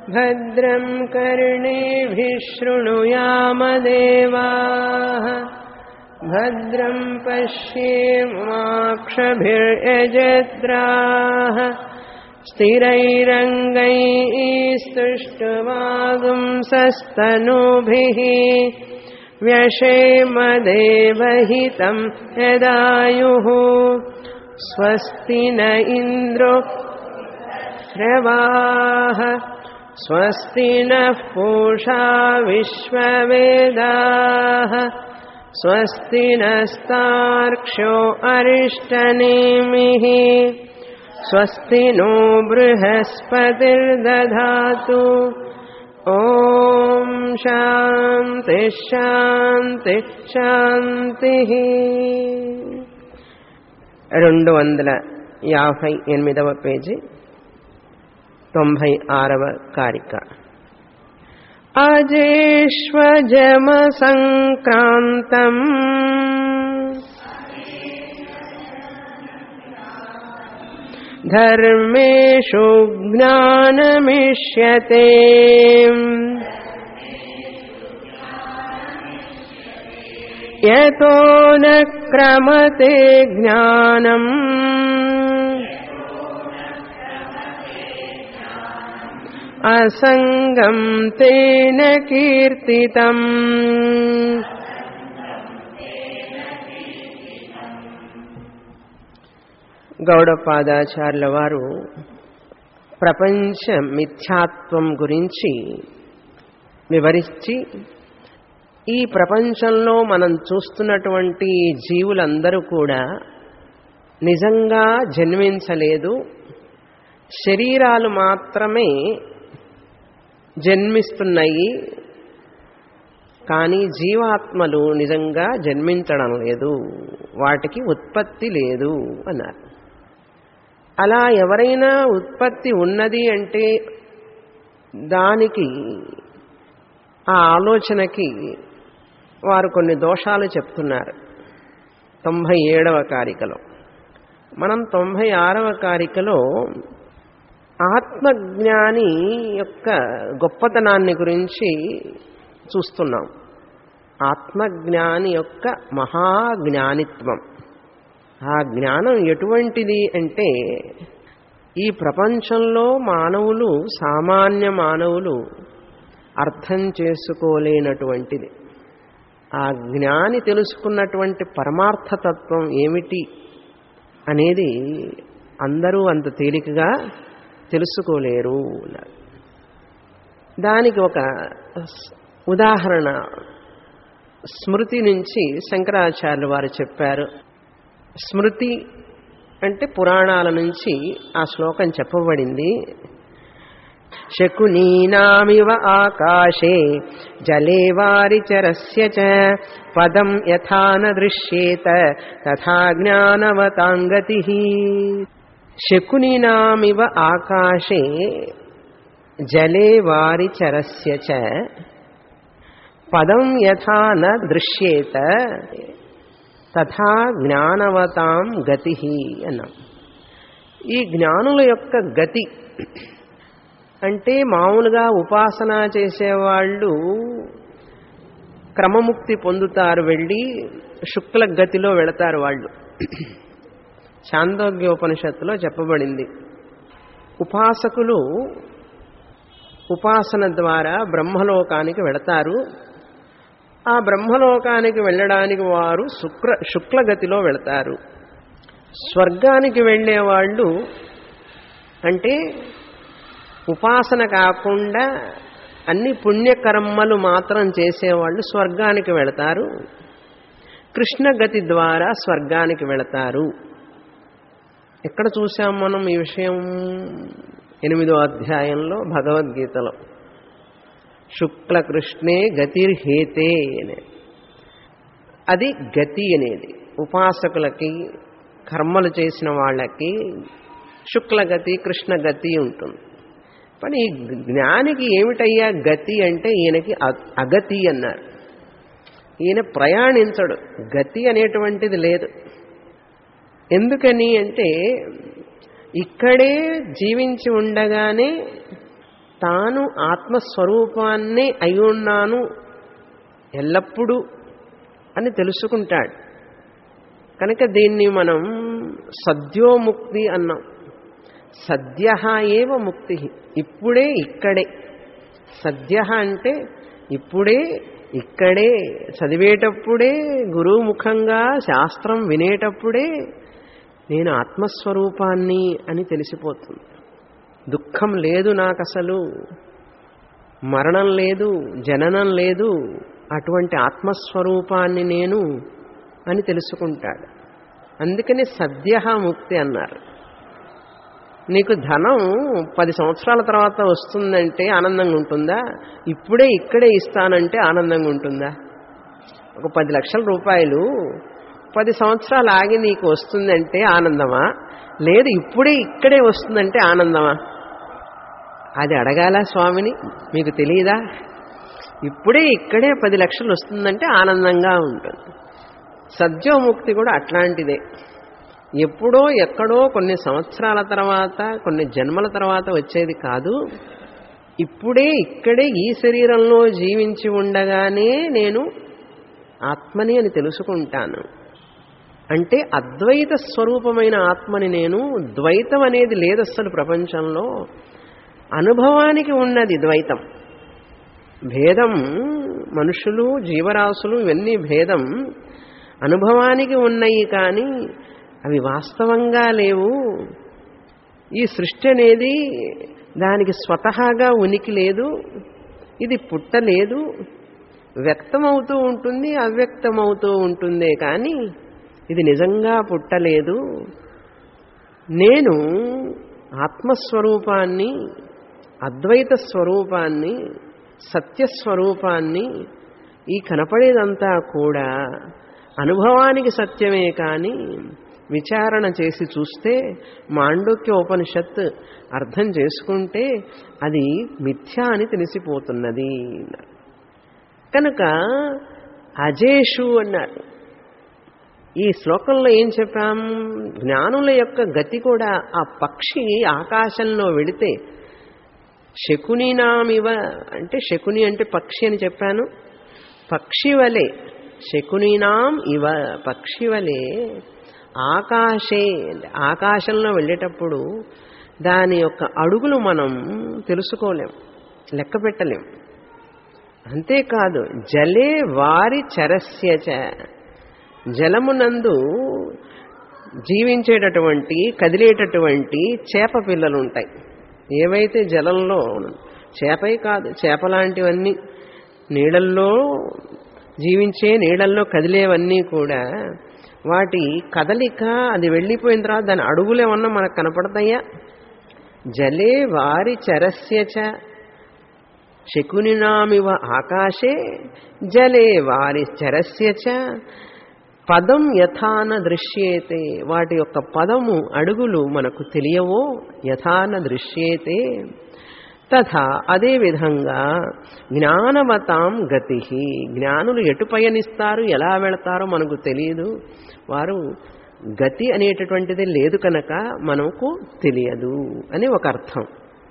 भद्रं कर्णेभिः शृणुयामदेवाः भद्रं पश्येमाक्षभिर्यजत्राः स्थिरैरङ्गैस्तुष्टुवागुंसस्तनूभिः व्यशेमदेवहितं यदायुः स्वस्ति न इन्द्रो श्रवाः स्वस्ति नः पूषा विश्ववेदाः स्वस्ति नस्तार्क्ष्यो अरिष्टनेमिः स्वस्ति नो बृहस्पतिर्दधातु ॐ शान्ति శాంతి శాంతిః రెండు వందల యాభై ఎనిమిదవ పేజీ తొంభై ఆరవ కారిక అజేష్వజమ సంక్రాంతం ధర్మేషు జ్ఞానమిష్యతే యతో న క్రమతే జ్ఞానం అసంగం తేన కీర్తితం గౌడపాదాచార్యుల వారు ప్రపంచ మిథ్యాత్వం గురించి వివరించి ఈ ప్రపంచంలో మనం చూస్తున్నటువంటి జీవులందరూ కూడా నిజంగా జన్మించలేదు శరీరాలు మాత్రమే జన్మిస్తున్నాయి కానీ జీవాత్మలు నిజంగా జన్మించడం లేదు వాటికి ఉత్పత్తి లేదు అన్నారు అలా ఎవరైనా ఉత్పత్తి ఉన్నది అంటే దానికి ఆ ఆలోచనకి వారు కొన్ని దోషాలు చెప్తున్నారు తొంభై ఏడవ కారికలో మనం తొంభై ఆరవ కారికలో ఆత్మజ్ఞాని యొక్క గొప్పతనాన్ని గురించి చూస్తున్నాం ఆత్మజ్ఞాని యొక్క మహాజ్ఞానిత్వం ఆ జ్ఞానం ఎటువంటిది అంటే ఈ ప్రపంచంలో మానవులు సామాన్య మానవులు అర్థం చేసుకోలేనటువంటిది ఆ జ్ఞాని తెలుసుకున్నటువంటి పరమార్థతత్వం ఏమిటి అనేది అందరూ అంత తేలికగా తెలుసుకోలేరు దానికి ఒక ఉదాహరణ స్మృతి నుంచి శంకరాచార్యులు వారు చెప్పారు స్మృతి అంటే పురాణాల నుంచి ఆ శ్లోకం చెప్పబడింది శకునీనామివ ఆకాశే జలే వారిచరస్య చ పదం యథా న దృశ్యేత తథా జ్ఞానవతాంగతి శకునీనామివ ఆకాశే జలే వారిచరస్య చ పదం యథా న దృశ్యేత తథా జ్ఞానవతాం గతి అన్నాం ఈ జ్ఞానుల యొక్క గతి అంటే మామూలుగా ఉపాసన చేసేవాళ్ళు క్రమముక్తి పొందుతారు వెళ్ళి శుక్ల గతిలో వెళతారు వాళ్ళు చాందోగ్యోపనిషత్తులో చెప్పబడింది ఉపాసకులు ఉపాసన ద్వారా బ్రహ్మలోకానికి వెళతారు ఆ బ్రహ్మలోకానికి వెళ్ళడానికి వారు శుక్ర శుక్లగతిలో వెళతారు స్వర్గానికి వెళ్ళేవాళ్ళు అంటే ఉపాసన కాకుండా అన్ని పుణ్యకర్మలు మాత్రం చేసేవాళ్ళు స్వర్గానికి వెళతారు కృష్ణగతి ద్వారా స్వర్గానికి వెళతారు ఎక్కడ చూసాం మనం ఈ విషయం ఎనిమిదో అధ్యాయంలో భగవద్గీతలో శుక్ల కృష్ణే గతిర్హేతే అనే అది గతి అనేది ఉపాసకులకి కర్మలు చేసిన వాళ్ళకి శుక్లగతి కృష్ణగతి ఉంటుంది కానీ ఈ జ్ఞానికి ఏమిటయ్యా గతి అంటే ఈయనకి అగతి అన్నారు ఈయన ప్రయాణించడు గతి అనేటువంటిది లేదు ఎందుకని అంటే ఇక్కడే జీవించి ఉండగానే తాను ఆత్మస్వరూపాన్నే అయి ఉన్నాను ఎల్లప్పుడూ అని తెలుసుకుంటాడు కనుక దీన్ని మనం సద్యోముక్తి అన్నాం సద్య ఏవ ముక్తి ఇప్పుడే ఇక్కడే సద్య అంటే ఇప్పుడే ఇక్కడే చదివేటప్పుడే గురువు ముఖంగా శాస్త్రం వినేటప్పుడే నేను ఆత్మస్వరూపాన్ని అని తెలిసిపోతుంది దుఃఖం లేదు నాకు అసలు మరణం లేదు జననం లేదు అటువంటి ఆత్మస్వరూపాన్ని నేను అని తెలుసుకుంటాడు అందుకని సద్య ముక్తి అన్నారు నీకు ధనం పది సంవత్సరాల తర్వాత వస్తుందంటే ఆనందంగా ఉంటుందా ఇప్పుడే ఇక్కడే ఇస్తానంటే ఆనందంగా ఉంటుందా ఒక పది లక్షల రూపాయలు పది సంవత్సరాలు ఆగి నీకు వస్తుందంటే ఆనందమా లేదు ఇప్పుడే ఇక్కడే వస్తుందంటే ఆనందమా అది అడగాల స్వామిని మీకు తెలియదా ఇప్పుడే ఇక్కడే పది లక్షలు వస్తుందంటే ఆనందంగా ఉంటుంది సద్యోముక్తి కూడా అట్లాంటిదే ఎప్పుడో ఎక్కడో కొన్ని సంవత్సరాల తర్వాత కొన్ని జన్మల తర్వాత వచ్చేది కాదు ఇప్పుడే ఇక్కడే ఈ శరీరంలో జీవించి ఉండగానే నేను ఆత్మని అని తెలుసుకుంటాను అంటే అద్వైత స్వరూపమైన ఆత్మని నేను ద్వైతం అనేది లేదు అస్సలు ప్రపంచంలో అనుభవానికి ఉన్నది ద్వైతం భేదం మనుషులు జీవరాశులు ఇవన్నీ భేదం అనుభవానికి ఉన్నాయి కానీ అవి వాస్తవంగా లేవు ఈ సృష్టి అనేది దానికి స్వతహాగా ఉనికి లేదు ఇది పుట్టలేదు వ్యక్తమవుతూ ఉంటుంది అవ్యక్తమవుతూ ఉంటుందే కానీ ఇది నిజంగా పుట్టలేదు నేను ఆత్మస్వరూపాన్ని అద్వైత స్వరూపాన్ని సత్యస్వరూపాన్ని ఈ కనపడేదంతా కూడా అనుభవానికి సత్యమే కానీ విచారణ చేసి చూస్తే మాండూక్య ఉపనిషత్ అర్థం చేసుకుంటే అది మిథ్యా అని తెలిసిపోతున్నది కనుక అజేషు అన్నారు ఈ శ్లోకంలో ఏం చెప్పాం జ్ఞానుల యొక్క గతి కూడా ఆ పక్షి ఆకాశంలో వెళితే శకునినామివ అంటే శకుని అంటే పక్షి అని చెప్పాను పక్షి వలె శకునినాం ఇవ పక్షి వలె ఆకాశే ఆకాశంలో వెళ్ళేటప్పుడు దాని యొక్క అడుగులు మనం తెలుసుకోలేం లెక్క పెట్టలేం అంతేకాదు జలే వారి చరస్యచ జలమునందు జీవించేటటువంటి కదిలేటటువంటి చేప పిల్లలు ఉంటాయి ఏవైతే జలంలో చేపే కాదు చేప లాంటివన్నీ నీళ్ళల్లో జీవించే నీళ్ళల్లో కదిలేవన్నీ కూడా వాటి కదలిక అది వెళ్ళిపోయిన తర్వాత దాని అడుగులేమన్నా మనకు కనపడతాయా జలే వారి చరస్యచ శకునినామివ ఆకాశే జలే వారి చరస్యచ పదం యథాన దృశ్యేతే వాటి యొక్క పదము అడుగులు మనకు తెలియవో యథాన దృశ్యేతే తథా అదేవిధంగా జ్ఞానవతాం గతి జ్ఞానులు ఎటు పయనిస్తారు ఎలా వెళతారో మనకు తెలియదు వారు గతి అనేటటువంటిది లేదు కనుక మనకు తెలియదు అని ఒక అర్థం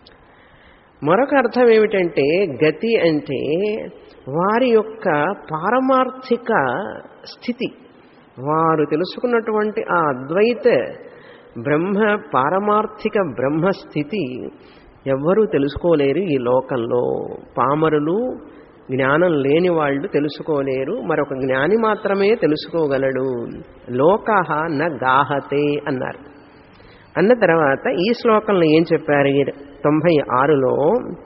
మరొక అర్థం ఏమిటంటే గతి అంటే వారి యొక్క పారమార్థిక స్థితి వారు తెలుసుకున్నటువంటి ఆ అద్వైత బ్రహ్మ పారమార్థిక బ్రహ్మస్థితి ఎవ్వరూ తెలుసుకోలేరు ఈ లోకంలో పామరులు జ్ఞానం లేని వాళ్ళు తెలుసుకోలేరు మరొక జ్ఞాని మాత్రమే తెలుసుకోగలడు లోకాహ న గాహతే అన్నారు అన్న తర్వాత ఈ శ్లోకంలో ఏం చెప్పారు ఈ తొంభై ఆరులో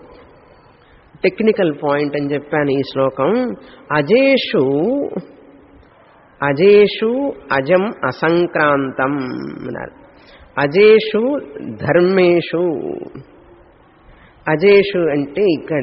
టెక్నికల్ పాయింట్ అని చెప్పాను ఈ శ్లోకం అజేషు అజేషు అజం అసంక్రాంతం అన్నారు అజేషు ధర్మేషు అజేషు అంటే ఇక్కడ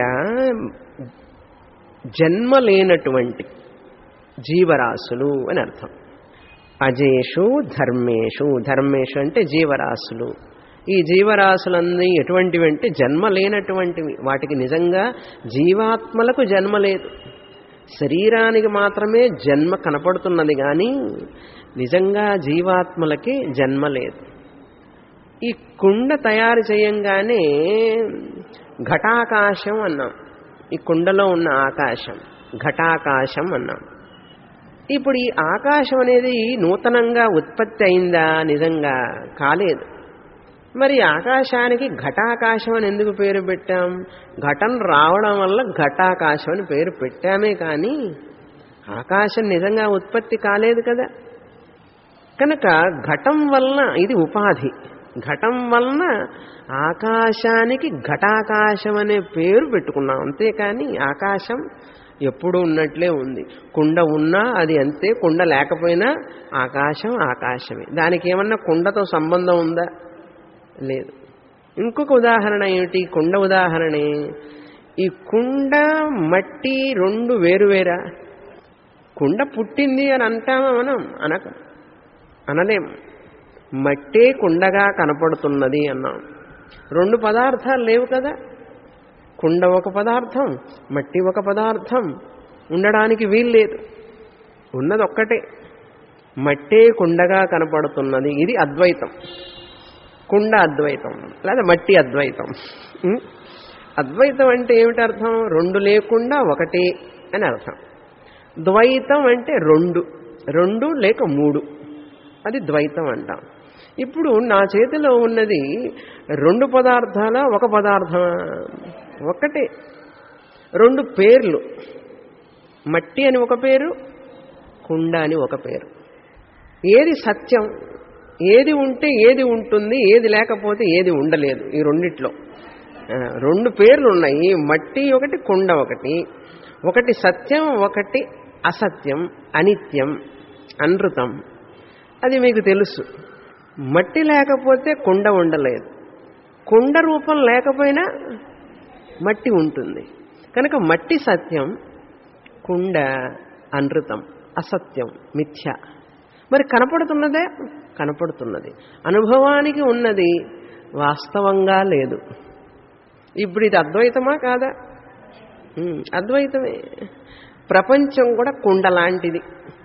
జన్మ లేనటువంటి జీవరాశులు అని అర్థం అజేషు ధర్మేషు ధర్మేషు అంటే జీవరాశులు ఈ జీవరాశులన్నీ ఎటువంటివి అంటే జన్మ లేనటువంటివి వాటికి నిజంగా జీవాత్మలకు జన్మ లేదు శరీరానికి మాత్రమే జన్మ కనపడుతున్నది కానీ నిజంగా జీవాత్మలకి జన్మ లేదు ఈ కుండ తయారు చేయంగానే ఘటాకాశం అన్నాం ఈ కుండలో ఉన్న ఆకాశం ఘటాకాశం అన్నాం ఇప్పుడు ఈ ఆకాశం అనేది నూతనంగా ఉత్పత్తి అయిందా నిజంగా కాలేదు మరి ఆకాశానికి ఘటాకాశం అని ఎందుకు పేరు పెట్టాం ఘటం రావడం వల్ల ఘటాకాశం అని పేరు పెట్టామే కానీ ఆకాశం నిజంగా ఉత్పత్తి కాలేదు కదా కనుక ఘటం వలన ఇది ఉపాధి ఘటం వలన ఆకాశానికి ఘటాకాశం అనే పేరు పెట్టుకున్నాం అంతేకాని ఆకాశం ఎప్పుడు ఉన్నట్లే ఉంది కుండ ఉన్నా అది అంతే కుండ లేకపోయినా ఆకాశం ఆకాశమే దానికి ఏమన్నా కుండతో సంబంధం ఉందా లేదు ఇంకొక ఉదాహరణ ఏమిటి కుండ ఉదాహరణే ఈ కుండ మట్టి రెండు వేరువేరా కుండ పుట్టింది అని అంటామా మనం అనక అనలేం మట్టే కుండగా కనపడుతున్నది అన్నాం రెండు పదార్థాలు లేవు కదా కుండ ఒక పదార్థం మట్టి ఒక పదార్థం ఉండడానికి వీల్లేదు ఉన్నది ఒక్కటే మట్టే కుండగా కనపడుతున్నది ఇది అద్వైతం కుండ అద్వైతం లేదా మట్టి అద్వైతం ఉం? అద్వైతం అంటే ఏమిటి అర్థం రెండు లేకుండా ఒకటే అని అర్థం ద్వైతం అంటే రెండు రెండు లేక మూడు అది ద్వైతం అంటాం ఇప్పుడు నా చేతిలో ఉన్నది రెండు పదార్థాల ఒక పదార్థమా ఒకటే రెండు పేర్లు మట్టి అని ఒక పేరు కుండ అని ఒక పేరు ఏది సత్యం ఏది ఉంటే ఏది ఉంటుంది ఏది లేకపోతే ఏది ఉండలేదు ఈ రెండిట్లో ఆ, రెండు పేర్లు ఉన్నాయి మట్టి ఒకటి కుండ ఒకటి ఒకటి సత్యం ఒకటి అసత్యం అనిత్యం అనృతం అది మీకు తెలుసు మట్టి లేకపోతే కుండ ఉండలేదు కుండ రూపం లేకపోయినా మట్టి ఉంటుంది కనుక మట్టి సత్యం కుండ అనృతం అసత్యం మిథ్య మరి కనపడుతున్నదే కనపడుతున్నది అనుభవానికి ఉన్నది వాస్తవంగా లేదు ఇప్పుడు ఇది అద్వైతమా కాదా ఉమ్, అద్వైతమే ప్రపంచం కూడా కుండ లాంటిది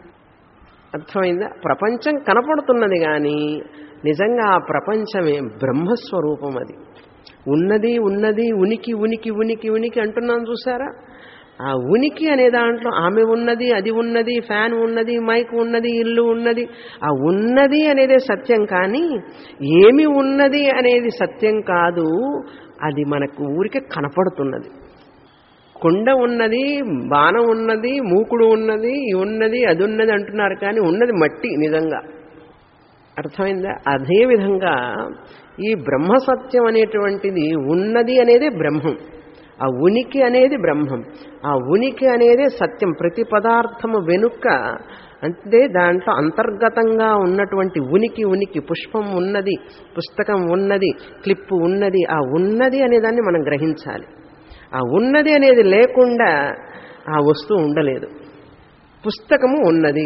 అర్థమైందా ప్రపంచం కనపడుతున్నది కానీ నిజంగా ఆ ప్రపంచమే బ్రహ్మస్వరూపం అది ఉన్నది ఉన్నది ఉనికి ఉనికి ఉనికి ఉనికి అంటున్నాను చూసారా ఆ ఉనికి అనే దాంట్లో ఆమె ఉన్నది అది ఉన్నది ఫ్యాన్ ఉన్నది మైక్ ఉన్నది ఇల్లు ఉన్నది ఆ ఉన్నది అనేదే సత్యం కానీ ఏమి ఉన్నది అనేది సత్యం కాదు అది మనకు ఊరికే కనపడుతున్నది కుండ ఉన్నది బాణం ఉన్నది మూకుడు ఉన్నది ఇది ఉన్నది అది ఉన్నది అంటున్నారు కానీ ఉన్నది మట్టి నిజంగా అర్థమైందా అదేవిధంగా ఈ బ్రహ్మ సత్యం అనేటువంటిది ఉన్నది అనేదే బ్రహ్మం ఆ ఉనికి అనేది బ్రహ్మం ఆ ఉనికి అనేదే సత్యం ప్రతి పదార్థము వెనుక అంటే దాంట్లో అంతర్గతంగా ఉన్నటువంటి ఉనికి ఉనికి పుష్పం ఉన్నది పుస్తకం ఉన్నది క్లిప్పు ఉన్నది ఆ ఉన్నది అనేదాన్ని మనం గ్రహించాలి ఆ ఉన్నది అనేది లేకుండా ఆ వస్తువు ఉండలేదు పుస్తకము ఉన్నది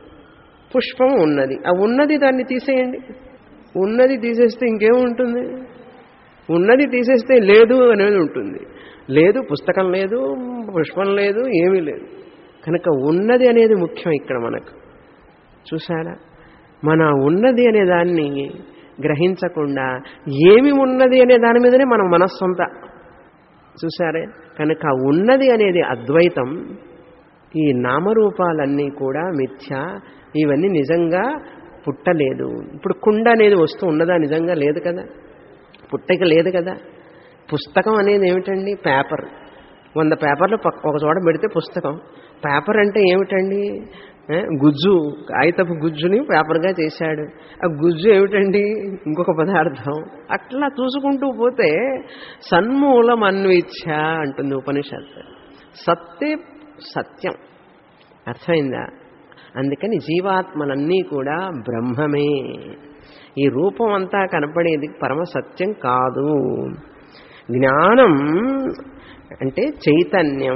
పుష్పం ఉన్నది ఆ ఉన్నది దాన్ని తీసేయండి ఉన్నది తీసేస్తే ఇంకేముంటుంది ఉన్నది తీసేస్తే లేదు అనేది ఉంటుంది లేదు పుస్తకం లేదు పుష్పం లేదు ఏమీ లేదు కనుక ఉన్నది అనేది ముఖ్యం ఇక్కడ మనకు చూసారా మన ఉన్నది అనే దాన్ని గ్రహించకుండా ఏమి ఉన్నది అనే దాని మీదనే మన మనస్సొంత చూసారే కనుక ఆ ఉన్నది అనేది అద్వైతం ఈ నామరూపాలన్నీ కూడా మిథ్య ఇవన్నీ నిజంగా పుట్టలేదు ఇప్పుడు కుండ అనేది వస్తూ ఉన్నదా నిజంగా లేదు కదా పుట్టక లేదు కదా పుస్తకం అనేది ఏమిటండి పేపర్ వంద పేపర్లు పక్క ఒక చోట పెడితే పుస్తకం పేపర్ అంటే ఏమిటండి ఏ, గుజ్జు కాగితపు గుజ్జుని పేపర్గా చేశాడు ఆ గుజ్జు ఏమిటండి ఇంకొక పదార్థం అట్లా చూసుకుంటూ పోతే సన్మూలం అన్విచ్ఛ అంటుంది ఉపనిషత్తు సత్తే సత్యం అర్థమైందా అందుకని జీవాత్మలన్నీ కూడా బ్రహ్మమే ఈ రూపం అంతా కనపడేది పరమ సత్యం కాదు జ్ఞానం అంటే చైతన్యం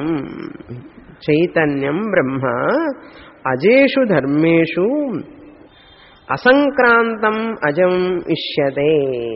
చైతన్యం బ్రహ్మ అజేషు ధర్మేషు అసంక్రాంతం అజం ఇష్యతే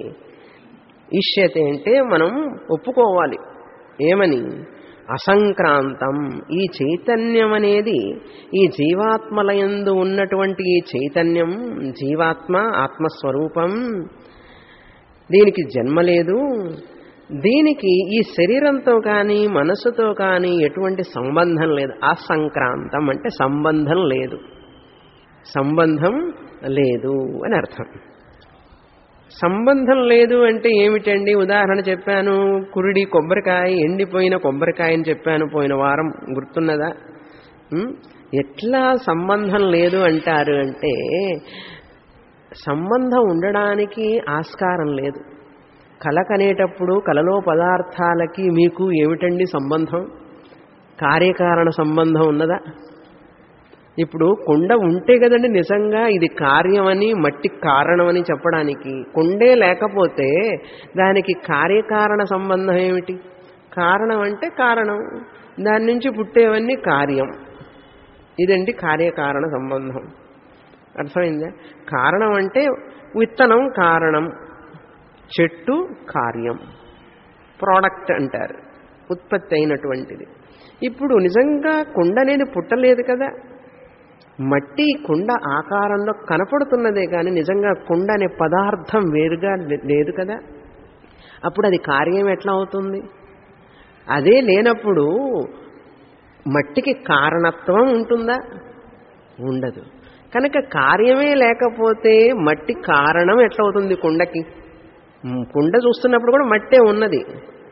ఇష్యతే అంటే మనం ఒప్పుకోవాలి ఏమని అసంక్రాంతం ఈ చైతన్యం అనేది ఈ జీవాత్మలయందు ఉన్నటువంటి ఈ చైతన్యం జీవాత్మ ఆత్మస్వరూపం దీనికి జన్మ లేదు దీనికి ఈ శరీరంతో కానీ మనస్సుతో కానీ ఎటువంటి సంబంధం లేదు అసంక్రాంతం అంటే సంబంధం లేదు సంబంధం లేదు అని అర్థం సంబంధం లేదు అంటే ఏమిటండి ఉదాహరణ చెప్పాను కురిడి కొబ్బరికాయ ఎండిపోయిన కొబ్బరికాయ అని చెప్పాను పోయిన వారం గుర్తున్నదా ఉం? ఎట్లా సంబంధం లేదు అంటారు అంటే సంబంధం ఉండడానికి ఆస్కారం లేదు కల కనేటప్పుడు కలలో పదార్థాలకి మీకు ఏమిటండి సంబంధం కార్యకారణ సంబంధం ఉన్నదా ఇప్పుడు కుండ ఉంటే కదండి నిజంగా ఇది కార్యమని మట్టి కారణమని చెప్పడానికి కుండే లేకపోతే దానికి కార్యకారణ సంబంధం ఏమిటి కారణం అంటే కారణం దాని నుంచి పుట్టేవన్నీ కార్యం ఇదండి కార్యకారణ సంబంధం అర్థమైందా కారణం అంటే విత్తనం కారణం చెట్టు కార్యం ప్రోడక్ట్ అంటారు ఉత్పత్తి అయినటువంటిది ఇప్పుడు నిజంగా కుండ నేను పుట్టలేదు కదా మట్టి కుండ ఆకారంలో కనపడుతున్నదే కానీ నిజంగా కుండ అనే పదార్థం వేరుగా లే- లేదు కదా అప్పుడు అది కార్యం ఎట్లా అవుతుంది అదే లేనప్పుడు మట్టికి కారణత్వం ఉంటుందా ఉండదు కనుక కార్యమే లేకపోతే మట్టి కారణం ఎట్లా అవుతుంది కుండకి మ్, కుండ చూస్తున్నప్పుడు కూడా మట్టే ఉన్నది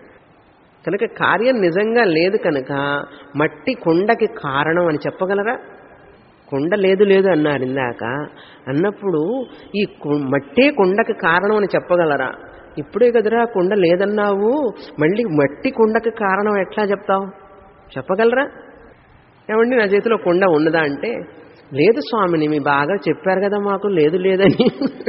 కనుక కార్యం నిజంగా లేదు కనుక మట్టి కుండకి కారణం అని చెప్పగలరా కుండ లేదు లేదు అన్నారు ఇందాక అన్నప్పుడు ఈ కు- మట్టే కుండకి కారణం అని చెప్పగలరా ఇప్పుడే కదరా కుండ లేదన్నావు మళ్ళీ మట్టి కుండకి కారణం ఎట్లా చెప్తావు చెప్పగలరా ఏమండి నా చేతిలో కుండ ఉన్నదా అంటే లేదు స్వామిని మీ బాగా చెప్పారు కదా మాకు లేదు లేదని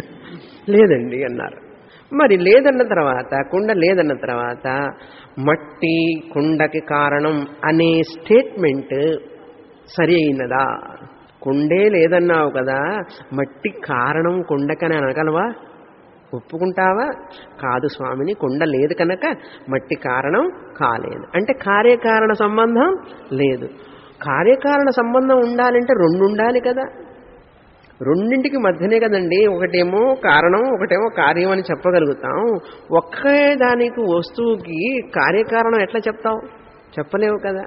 లేదండి అన్నారు మరి లేదన్న తర్వాత కుండ లేదన్న తర్వాత మట్టి కుండకి కారణం అనే స్టేట్మెంట్ సరి అయినదా కుండే లేదన్నావు కదా మట్టి కారణం కుండకని అనగలవా ఒప్పుకుంటావా కాదు స్వామిని కుండ లేదు కనుక మట్టి కారణం కాలేదు అంటే కార్యకారణ సంబంధం లేదు కార్యకారణ సంబంధం ఉండాలంటే రెండు ఉండాలి కదా రెండింటికి మధ్యనే కదండి ఒకటేమో కారణం ఒకటేమో కార్యం అని చెప్పగలుగుతాం ఒకే దానికి వస్తువుకి కార్యకారణం ఎట్లా చెప్తావు చెప్పలేవు కదా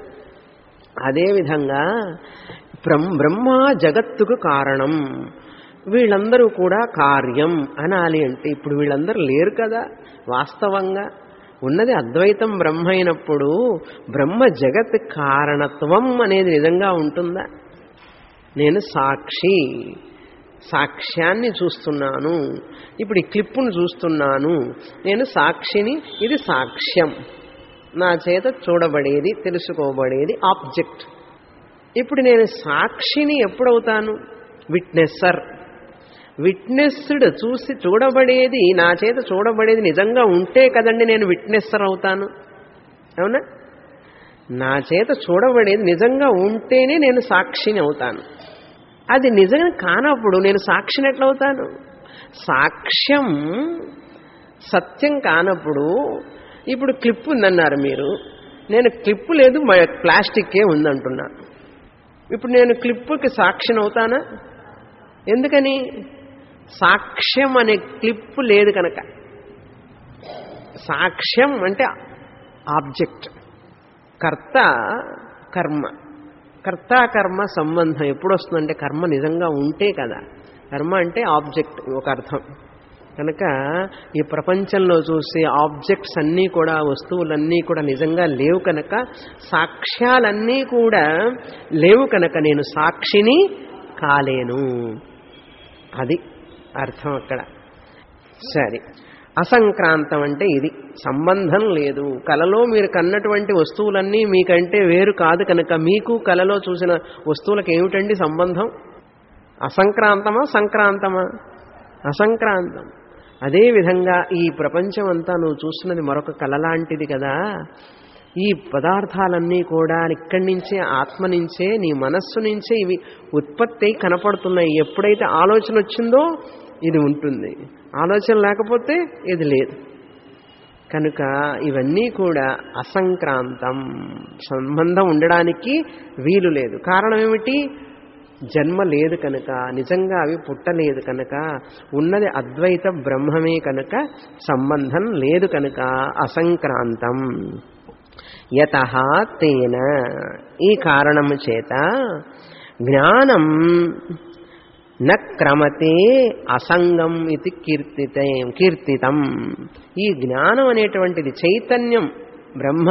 అదేవిధంగా బ్రహ్మ బ్రహ్మ జగత్తుకు కారణం వీళ్ళందరూ కూడా కార్యం అనాలి అంటే ఇప్పుడు వీళ్ళందరూ లేరు కదా వాస్తవంగా ఉన్నది అద్వైతం బ్రహ్మ అయినప్పుడు బ్రహ్మ జగత్ కారణత్వం అనేది నిజంగా ఉంటుందా నేను సాక్షి సాక్ష్యాన్ని చూస్తున్నాను ఇప్పుడు ఈ క్లిప్పును చూస్తున్నాను నేను సాక్షిని ఇది సాక్ష్యం నా చేత చూడబడేది తెలుసుకోబడేది ఆబ్జెక్ట్ ఇప్పుడు నేను సాక్షిని ఎప్పుడవుతాను విట్నెస్సర్ విట్నెస్డ్ చూసి చూడబడేది నా చేత చూడబడేది నిజంగా ఉంటే కదండి నేను విట్నెస్సర్ అవుతాను అవునా నా చేత చూడబడేది నిజంగా ఉంటేనే నేను సాక్షిని అవుతాను అది నిజంగా కానప్పుడు నేను సాక్షిని ఎట్లవుతాను సాక్ష్యం సత్యం కానప్పుడు ఇప్పుడు క్లిప్ ఉందన్నారు మీరు నేను క్లిప్పు లేదు మ- ప్లాస్టిక్కే ఉందంటున్నా ఇప్పుడు నేను క్లిప్పుకి సాక్షిని అవుతానా ఎందుకని సాక్ష్యం అనే క్లిప్పు లేదు కనుక సాక్ష్యం అంటే ఆబ్జెక్ట్ కర్త కర్మ కర్త కర్మ సంబంధం ఎప్పుడు వస్తుందంటే కర్మ నిజంగా ఉంటే కదా కర్మ అంటే ఆబ్జెక్ట్ ఒక అర్థం కనుక ఈ ప్రపంచంలో చూసే ఆబ్జెక్ట్స్ అన్నీ కూడా వస్తువులన్నీ కూడా నిజంగా లేవు కనుక సాక్ష్యాలన్నీ కూడా లేవు కనుక నేను సాక్షిని కాలేను అది అర్థం అక్కడ సరే అసంక్రాంతం అంటే ఇది సంబంధం లేదు కలలో మీరు కన్నటువంటి వస్తువులన్నీ మీకంటే వేరు కాదు కనుక మీకు కలలో చూసిన వస్తువులకు ఏమిటండి సంబంధం అసంక్రాంతమా సంక్రాంతమా అసంక్రాంతం అదేవిధంగా ఈ ప్రపంచం అంతా నువ్వు చూస్తున్నది మరొక కళ లాంటిది కదా ఈ పదార్థాలన్నీ కూడా ఇక్కడి నుంచే ఆత్మ నుంచే నీ మనస్సు నుంచే ఇవి ఉత్పత్తి అయి కనపడుతున్నాయి ఎప్పుడైతే ఆలోచన వచ్చిందో ఇది ఉంటుంది ఆలోచన లేకపోతే ఇది లేదు కనుక ఇవన్నీ కూడా అసంక్రాంతం సంబంధం ఉండడానికి వీలు లేదు కారణం ఏమిటి జన్మ లేదు కనుక నిజంగా అవి పుట్టలేదు కనుక ఉన్నది అద్వైత బ్రహ్మమే కనుక సంబంధం లేదు కనుక అసంక్రాంతం యత తేన ఈ కారణము చేత జ్ఞానం న క్రమతే అసంగం ఇది కీర్తిత కీర్తితం ఈ జ్ఞానం అనేటువంటిది చైతన్యం బ్రహ్మ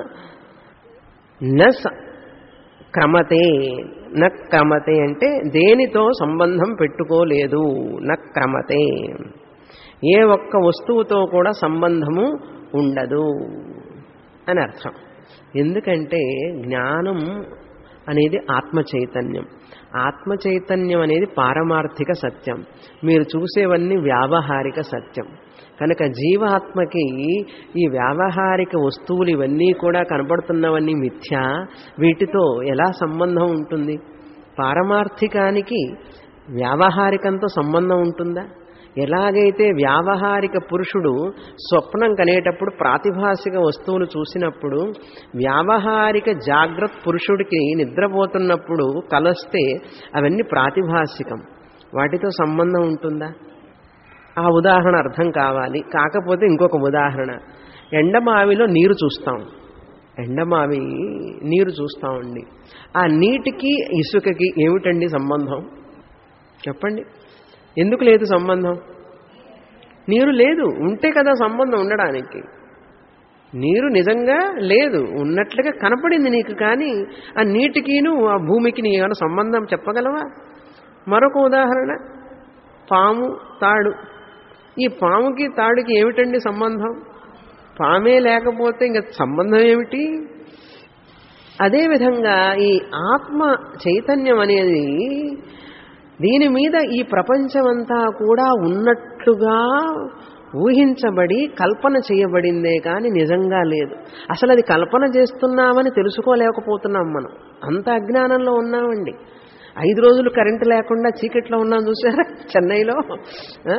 న స- క్రమతే న క్రమతే అంటే దేనితో సంబంధం పెట్టుకోలేదు న క్రమతే ఏ ఒక్క వస్తువుతో కూడా సంబంధము ఉండదు అని అర్థం ఎందుకంటే జ్ఞానం అనేది ఆత్మ చైతన్యం ఆత్మ చైతన్యం అనేది పారమార్థిక సత్యం మీరు చూసేవన్నీ వ్యావహారిక సత్యం కనుక జీవాత్మకి ఈ వ్యావహారిక వస్తువులు ఇవన్నీ కూడా కనబడుతున్నవన్నీ మిథ్య వీటితో ఎలా సంబంధం ఉంటుంది పారమార్థికానికి వ్యావహారికంతో సంబంధం ఉంటుందా ఎలాగైతే వ్యావహారిక పురుషుడు స్వప్నం కనేటప్పుడు ప్రాతిభాసిక వస్తువులు చూసినప్పుడు వ్యావహారిక జాగ్రత్త పురుషుడికి నిద్రపోతున్నప్పుడు కలస్తే అవన్నీ ప్రాతిభాసికం వాటితో సంబంధం ఉంటుందా ఆ ఉదాహరణ అర్థం కావాలి కాకపోతే ఇంకొక ఉదాహరణ ఎండమావిలో నీరు చూస్తాం ఎండమావి నీరు చూస్తామండి ఆ నీటికి ఇసుకకి ఏమిటండి సంబంధం చెప్పండి ఎందుకు లేదు సంబంధం నీరు లేదు ఉంటే కదా సంబంధం ఉండడానికి నీరు నిజంగా లేదు ఉన్నట్లుగా కనపడింది నీకు కానీ ఆ నీటికిను ఆ భూమికి నీ ఏమైనా సంబంధం చెప్పగలవా మరొక ఉదాహరణ పాము తాడు ఈ పాముకి తాడుకి ఏమిటండి సంబంధం పామే లేకపోతే ఇంకా సంబంధం ఏమిటి అదేవిధంగా ఈ ఆత్మ చైతన్యం అనేది దీని మీద ఈ ప్రపంచమంతా కూడా ఉన్నట్లుగా ఊహించబడి కల్పన చేయబడిందే కానీ నిజంగా లేదు అసలు అది కల్పన చేస్తున్నామని తెలుసుకోలేకపోతున్నాం మనం అంత అజ్ఞానంలో ఉన్నామండి ఐదు రోజులు కరెంటు లేకుండా చీకట్లో ఉన్నాం చూసారా చెన్నైలో ఆ?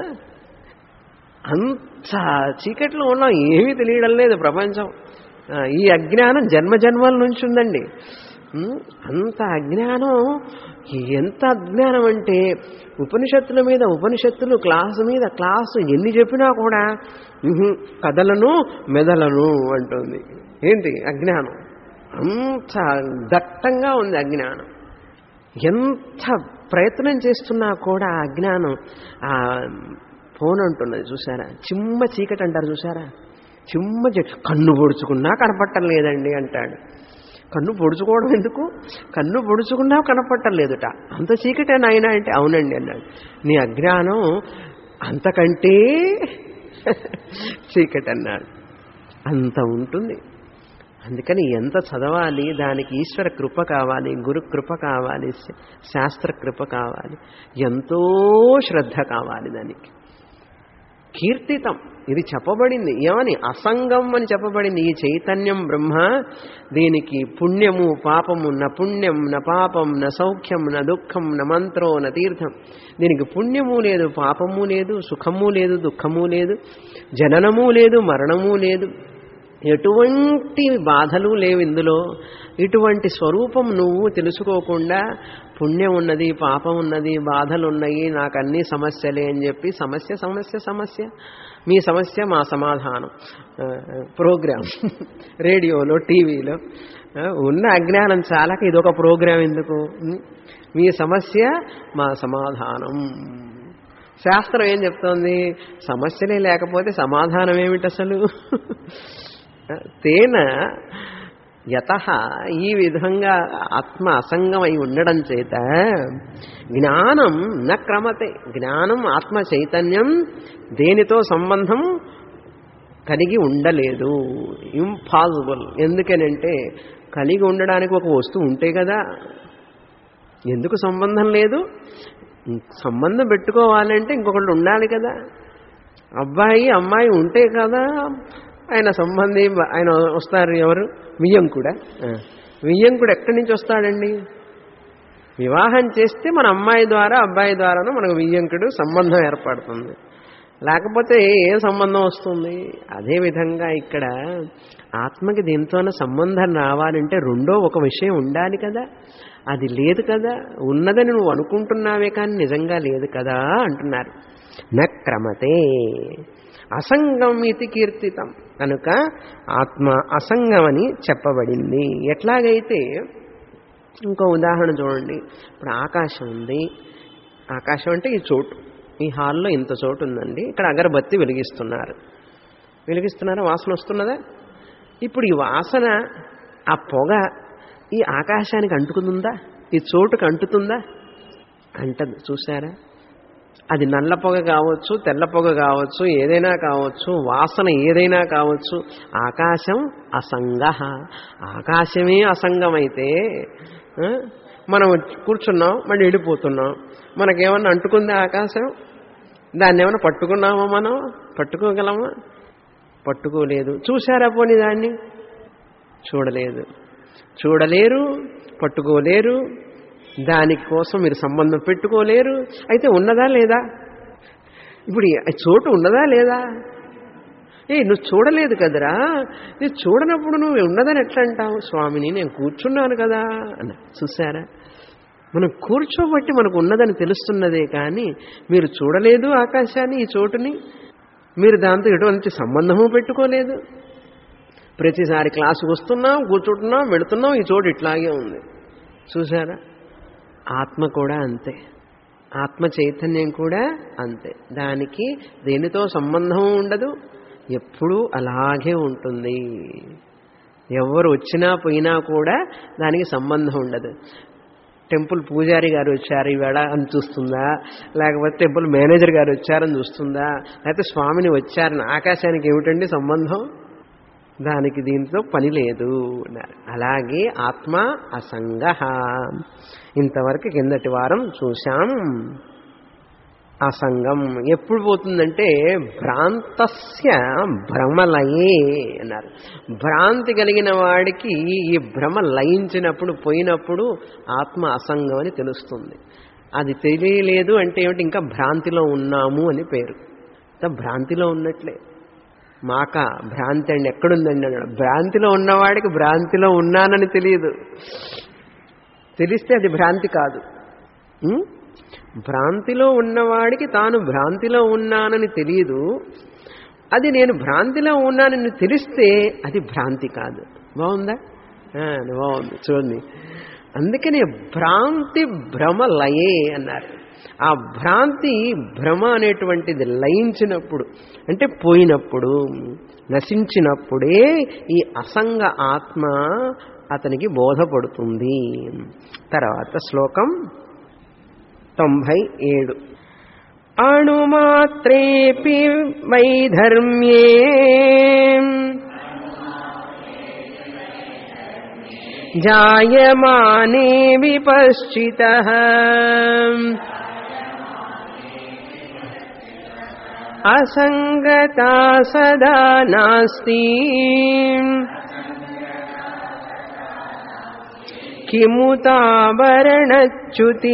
అంత చీకట్లో ఉన్నాం ఏమీ తెలియడం లేదు ప్రపంచం ఆ, ఈ అజ్ఞానం జన్మ జన్మల నుంచి ఉందండి ఉమ్, అంత అజ్ఞానం ఎంత అజ్ఞానం అంటే ఉపనిషత్తుల మీద ఉపనిషత్తులు క్లాసు మీద క్లాసు ఎన్ని చెప్పినా కూడా ఉహు, కథలను మెదలను అంటుంది ఏంటి అజ్ఞానం అంత దట్టంగా ఉంది అజ్ఞానం ఎంత ప్రయత్నం చేస్తున్నా కూడా ఆ అజ్ఞానం ఆ ఫోన్ అంటున్నది చూసారా చిమ్మ చీకటి అంటారు చూసారా చిమ్మ చీ- కన్ను పొడుచుకున్నా కనపట్టం లేదండి అంటాడు కన్ను పొడుచుకోవడం ఎందుకు కన్ను పొడుచుకున్నా కనపట్టం లేదుట అంత చీకటే నాయన అంటే అవునండి అన్నాడు నీ అజ్ఞానం అంతకంటే చీకటి అన్నాడు అంత ఉంటుంది అందుకని ఎంత చదవాలి దానికి ఈశ్వర కృప కావాలి గురు కృప కావాలి శా- శాస్త్ర కృప కావాలి ఎంతో శ్రద్ధ కావాలి దానికి కీర్తితం ఇది చెప్పబడింది ఏమని అసంగం అని చెప్పబడింది ఈ చైతన్యం బ్రహ్మ దీనికి పుణ్యము పాపము న పుణ్యం న పాపం న సౌఖ్యం న దుఃఖం న మంత్రో న తీర్థం దీనికి పుణ్యము లేదు పాపము లేదు సుఖము లేదు దుఃఖము లేదు జననము లేదు మరణము లేదు ఎటువంటి బాధలు లేవు ఇందులో ఇటువంటి స్వరూపం నువ్వు తెలుసుకోకుండా పుణ్యం ఉన్నది పాపం ఉన్నది బాధలు ఉన్నాయి నాకు అన్ని సమస్యలే అని చెప్పి సమస్య సమస్య సమస్య మీ సమస్య మా సమాధానం ఆ, ప్రోగ్రాం రేడియోలో టీవీలో ఆ, ఉన్న అజ్ఞానం చాలక ఇదొక ప్రోగ్రాం ఎందుకు ఉం? మీ సమస్య మా సమాధానం శాస్త్రం ఏం చెప్తోంది సమస్యలే లేకపోతే సమాధానం ఏమిటి అసలు తేన యత ఈ విధంగా ఆత్మ అసంగమై ఉండడం చేత జ్ఞానం న క్రమతే జ్ఞానం ఆత్మ చైతన్యం దేనితో సంబంధం కలిగి ఉండలేదు ఇంపాసిబుల్ ఎందుకనంటే కలిగి ఉండడానికి ఒక వస్తువు ఉంటే కదా ఎందుకు సంబంధం లేదు సంబంధం పెట్టుకోవాలంటే ఇంకొకళ్ళు ఉండాలి కదా అబ్బాయి అమ్మాయి ఉంటే కదా ఆయన సంబంధి ఆయన వస్తారు ఎవరు వియ్యంకుడా ఆ. వియ్యంకుడు ఎక్కడి నుంచి వస్తాడండి వివాహం చేస్తే మన అమ్మాయి ద్వారా అబ్బాయి ద్వారానో మనకు వియ్యంకుడు సంబంధం ఏర్పడుతుంది లేకపోతే ఏ సంబంధం వస్తుంది అదేవిధంగా ఇక్కడ ఆత్మకి దీంతోనే సంబంధం రావాలంటే రెండో ఒక విషయం ఉండాలి కదా అది లేదు కదా ఉన్నదని నువ్వు అనుకుంటున్నావే కానీ నిజంగా లేదు కదా అంటున్నారు న క్రమతే అసంగం ఇది కీర్తితం కనుక ఆత్మ అసంగం అని చెప్పబడింది ఎట్లాగైతే ఇంకో ఉదాహరణ చూడండి ఇప్పుడు ఆకాశం ఉంది ఆకాశం అంటే ఈ చోటు ఈ హాల్లో ఇంత చోటు ఉందండి ఇక్కడ అగరబత్తి వెలిగిస్తున్నారు వెలిగిస్తున్నారా వాసన వస్తున్నదా ఇప్పుడు ఈ వాసన ఆ పొగ ఈ ఆకాశానికి అంటుకుందా ఈ చోటుకు అంటుతుందా అంటదు చూసారా అది నల్ల పొగ కావచ్చు తెల్ల పొగ కావచ్చు ఏదైనా కావచ్చు వాసన ఏదైనా కావచ్చు ఆకాశం అసంగ ఆకాశమే అసంగమైతే ఆ, మనం కూర్చున్నాం మళ్ళీ వెళ్ళిపోతున్నాం మనకేమన్నా అంటుకుందా ఆకాశం దాన్ని ఏమన్నా పట్టుకున్నామా మనం పట్టుకోగలమా పట్టుకోలేదు చూశారా పోనీ దాన్ని చూడలేదు చూడలేరు పట్టుకోలేరు దానికోసం మీరు సంబంధం పెట్టుకోలేరు అయితే ఉన్నదా లేదా ఇప్పుడు ఈ చోటు ఉన్నదా లేదా ఏ నువ్వు చూడలేదు కదరా నువ్వు చూడనప్పుడు నువ్వు ఉన్నదని ఎట్లా అంటావు స్వామిని నేను కూర్చున్నాను కదా అన్న చూసారా మనం కూర్చోబట్టి మనకు ఉన్నదని తెలుస్తున్నదే కానీ మీరు చూడలేదు ఆకాశాన్ని ఈ చోటుని మీరు దాంతో ఎటువంటి సంబంధము పెట్టుకోలేదు ప్రతిసారి క్లాసుకు వస్తున్నాం కూర్చుంటున్నాం వెళుతున్నాం ఈ చోటు ఇట్లాగే ఉంది చూసారా ఆత్మ కూడా అంతే ఆత్మ చైతన్యం కూడా అంతే దానికి దేనితో సంబంధం ఉండదు ఎప్పుడూ అలాగే ఉంటుంది ఎవరు వచ్చినా పోయినా కూడా దానికి సంబంధం ఉండదు టెంపుల్ పూజారి గారు వచ్చారు ఈవేళ అని చూస్తుందా లేకపోతే టెంపుల్ మేనేజర్ గారు వచ్చారని చూస్తుందా లేకపోతే స్వామిని వచ్చారని ఆకాశానికి ఏమిటండి సంబంధం దానికి దీంతో పని లేదు అన్నారు అలాగే ఆత్మ అసంగ ఇంతవరకు కిందటి వారం చూశాం అసంగం ఎప్పుడు పోతుందంటే భ్రాంతస్య భ్రమలయే అన్నారు భ్రాంతి కలిగిన వాడికి ఈ భ్రమ లయించినప్పుడు పోయినప్పుడు ఆత్మ అసంగం అని తెలుస్తుంది అది తెలియలేదు అంటే ఏమిటి ఇంకా భ్రాంతిలో ఉన్నాము అని పేరు అంతా భ్రాంతిలో ఉన్నట్లే మాక భ్రాంతి అండి ఎక్కడుందండి అన్నాడు భ్రాంతిలో ఉన్నవాడికి భ్రాంతిలో ఉన్నానని తెలియదు తెలిస్తే అది భ్రాంతి కాదు ఉం? భ్రాంతిలో ఉన్నవాడికి తాను భ్రాంతిలో ఉన్నానని తెలియదు అది నేను భ్రాంతిలో ఉన్నానని తెలిస్తే అది భ్రాంతి కాదు బాగుందా ఆ, బాగుంది చూడండి అందుకనే భ్రాంతి భ్రమ లయే అన్నారు ఆ భ్రాంతి భ్రమ అనేటువంటిది లయించినప్పుడు అంటే పోయినప్పుడు నశించినప్పుడే ఈ అసంగ ఆత్మ అతనికి బోధపడుతుంది తర్వాత శ్లోకం తొంభై ఏడు అణుమాత్రేపి వైధర్మ్యే జాయమానే విపశ్చిత అసంగతా సదా నాస్తి కిముతావరణచ్యుతి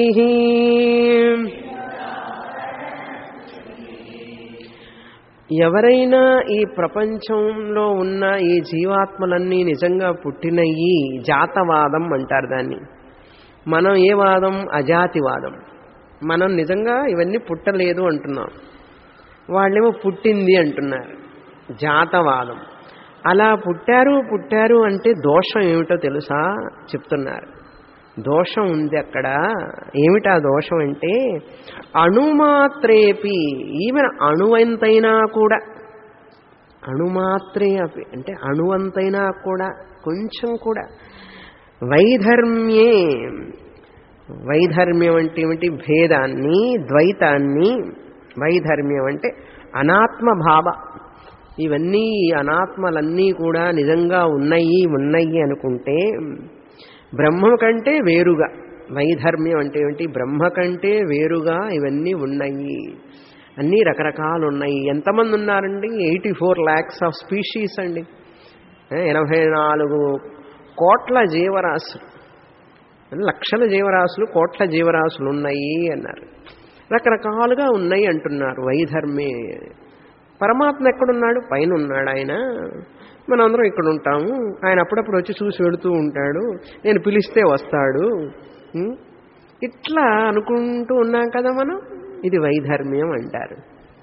ఎవరైనా ఈ ప్రపంచంలో ఉన్న ఈ జీవాత్మలన్నీ నిజంగా పుట్టినయి జాతవాదం అంటారు దాన్ని మనం ఏ వాదం అజాతివాదం మనం నిజంగా ఇవన్నీ పుట్టలేదు అంటున్నాం వాళ్ళేమో పుట్టింది అంటున్నారు జాతవాదం అలా పుట్టారు పుట్టారు అంటే దోషం ఏమిటో తెలుసా చెప్తున్నారు దోషం ఉంది అక్కడ ఏమిటా దోషం అంటే అణుమాత్రేపి ఈవెన్ అణువంతైనా కూడా అణుమాత్రే అపి అంటే అణువంతైనా కూడా కొంచెం కూడా వైధర్మ్యే వైధర్మ్యం అంటే ఏమిటి భేదాన్ని ద్వైతాన్ని వైధర్మ్యం అంటే అనాత్మ భావ ఇవన్నీ ఈ అనాత్మలన్నీ కూడా నిజంగా ఉన్నాయి ఉన్నాయి అనుకుంటే బ్రహ్మ కంటే వేరుగా వైధర్మ్యం అంటే ఏమిటి బ్రహ్మ కంటే వేరుగా ఇవన్నీ ఉన్నాయి అన్నీ రకరకాలు ఉన్నాయి ఎంతమంది ఉన్నారండి eighty four lakhs of species అండి ఎనభై నాలుగు కోట్ల జీవరాశులు లక్షల జీవరాశులు కోట్ల జీవరాశులు ఉన్నాయి అన్నారు రకరకాలుగా ఉన్నాయి అంటున్నారు వైధర్మే పరమాత్మ ఎక్కడున్నాడు పైన ఉన్నాడు ఆయన మనందరం ఇక్కడ ఉంటాము ఆయన అప్పుడప్పుడు వచ్చి చూసి వెళుతూ ఉంటాడు నేను పిలిస్తే వస్తాడు ఉం? ఇట్లా అనుకుంటూ ఉన్నాం కదా మనం ఇది వైధర్మ్యం అంటారు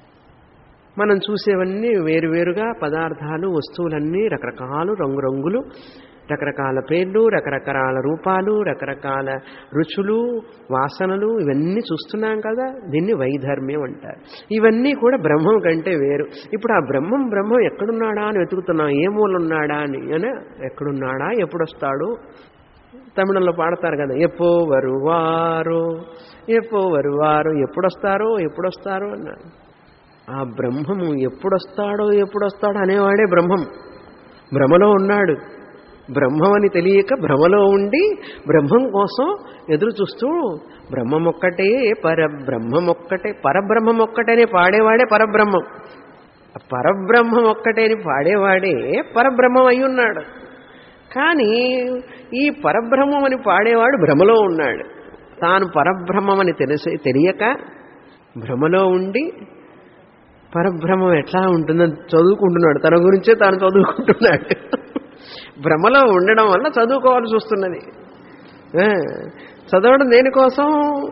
మనం చూసేవన్నీ వేరువేరుగా పదార్థాలు వస్తువులన్నీ రకరకాలు రంగురంగులు రకరకాల పేర్లు రకరకాల రూపాలు రకరకాల రుచులు వాసనలు ఇవన్నీ చూస్తున్నాం కదా దీన్ని వైధర్మ్యం అంటారు ఇవన్నీ కూడా బ్రహ్మం కంటే వేరు ఇప్పుడు ఆ బ్రహ్మం బ్రహ్మం ఎక్కడున్నాడా అని వెతుకుతున్నాం ఏ మూలున్నాడా అని అని ఎక్కడున్నాడా ఎప్పుడు వస్తాడు తమిళంలో పాడతారు కదా ఎప్పో వరువారో ఎప్పో వరువారో ఎప్పుడొస్తారో ఎప్పుడొస్తారో అన్నారు ఆ బ్రహ్మము ఎప్పుడొస్తాడో ఎప్పుడొస్తాడో అనేవాడే బ్రహ్మం భ్రమలో ఉన్నాడు బ్రహ్మం అని తెలియక భ్రమలో ఉండి బ్రహ్మం కోసం ఎదురు చూస్తూ బ్రహ్మం ఒక్కటే పరబ్రహ్మం ఒక్కటే పరబ్రహ్మం ఒక్కటేనే పాడేవాడే పరబ్రహ్మం ఆ పరబ్రహ్మం ఒక్కటేని పాడేవాడే పరబ్రహ్మం అయి ఉన్నాడు కానీ ఈ పరబ్రహ్మం అని పాడేవాడు భ్రమలో ఉన్నాడు తాను పరబ్రహ్మం అని తెలిసి తెలియక భ్రమలో ఉండి పరబ్రహ్మం ఎట్లా ఉంటుందని చదువుకుంటున్నాడు తన గురించే తాను చదువుకుంటున్నాడు భ్రమలో ఉండడం వల్ల చదువుకోవాల్సి వస్తున్నది ఆ, చదవడం దేనికోసం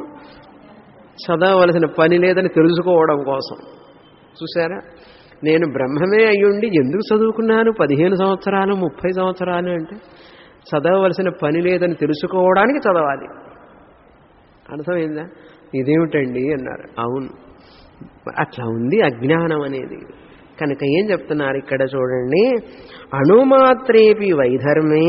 చదవవలసిన పని లేదని తెలుసుకోవడం కోసం చూసారా నేను బ్రహ్మమే అయ్యుండి ఎందుకు చదువుకున్నాను పదిహేను సంవత్సరాలు ముప్పై సంవత్సరాలు అంటే చదవవలసిన పని లేదని తెలుసుకోవడానికి చదవాలి అర్థమైందా ఇదేమిటండి అన్నారు అవును అట్లా ఉంది అజ్ఞానం అనేది కనుక ఏం చెప్తున్నారు ఇక్కడ చూడండి అణుమాత్రేపి వైధర్మే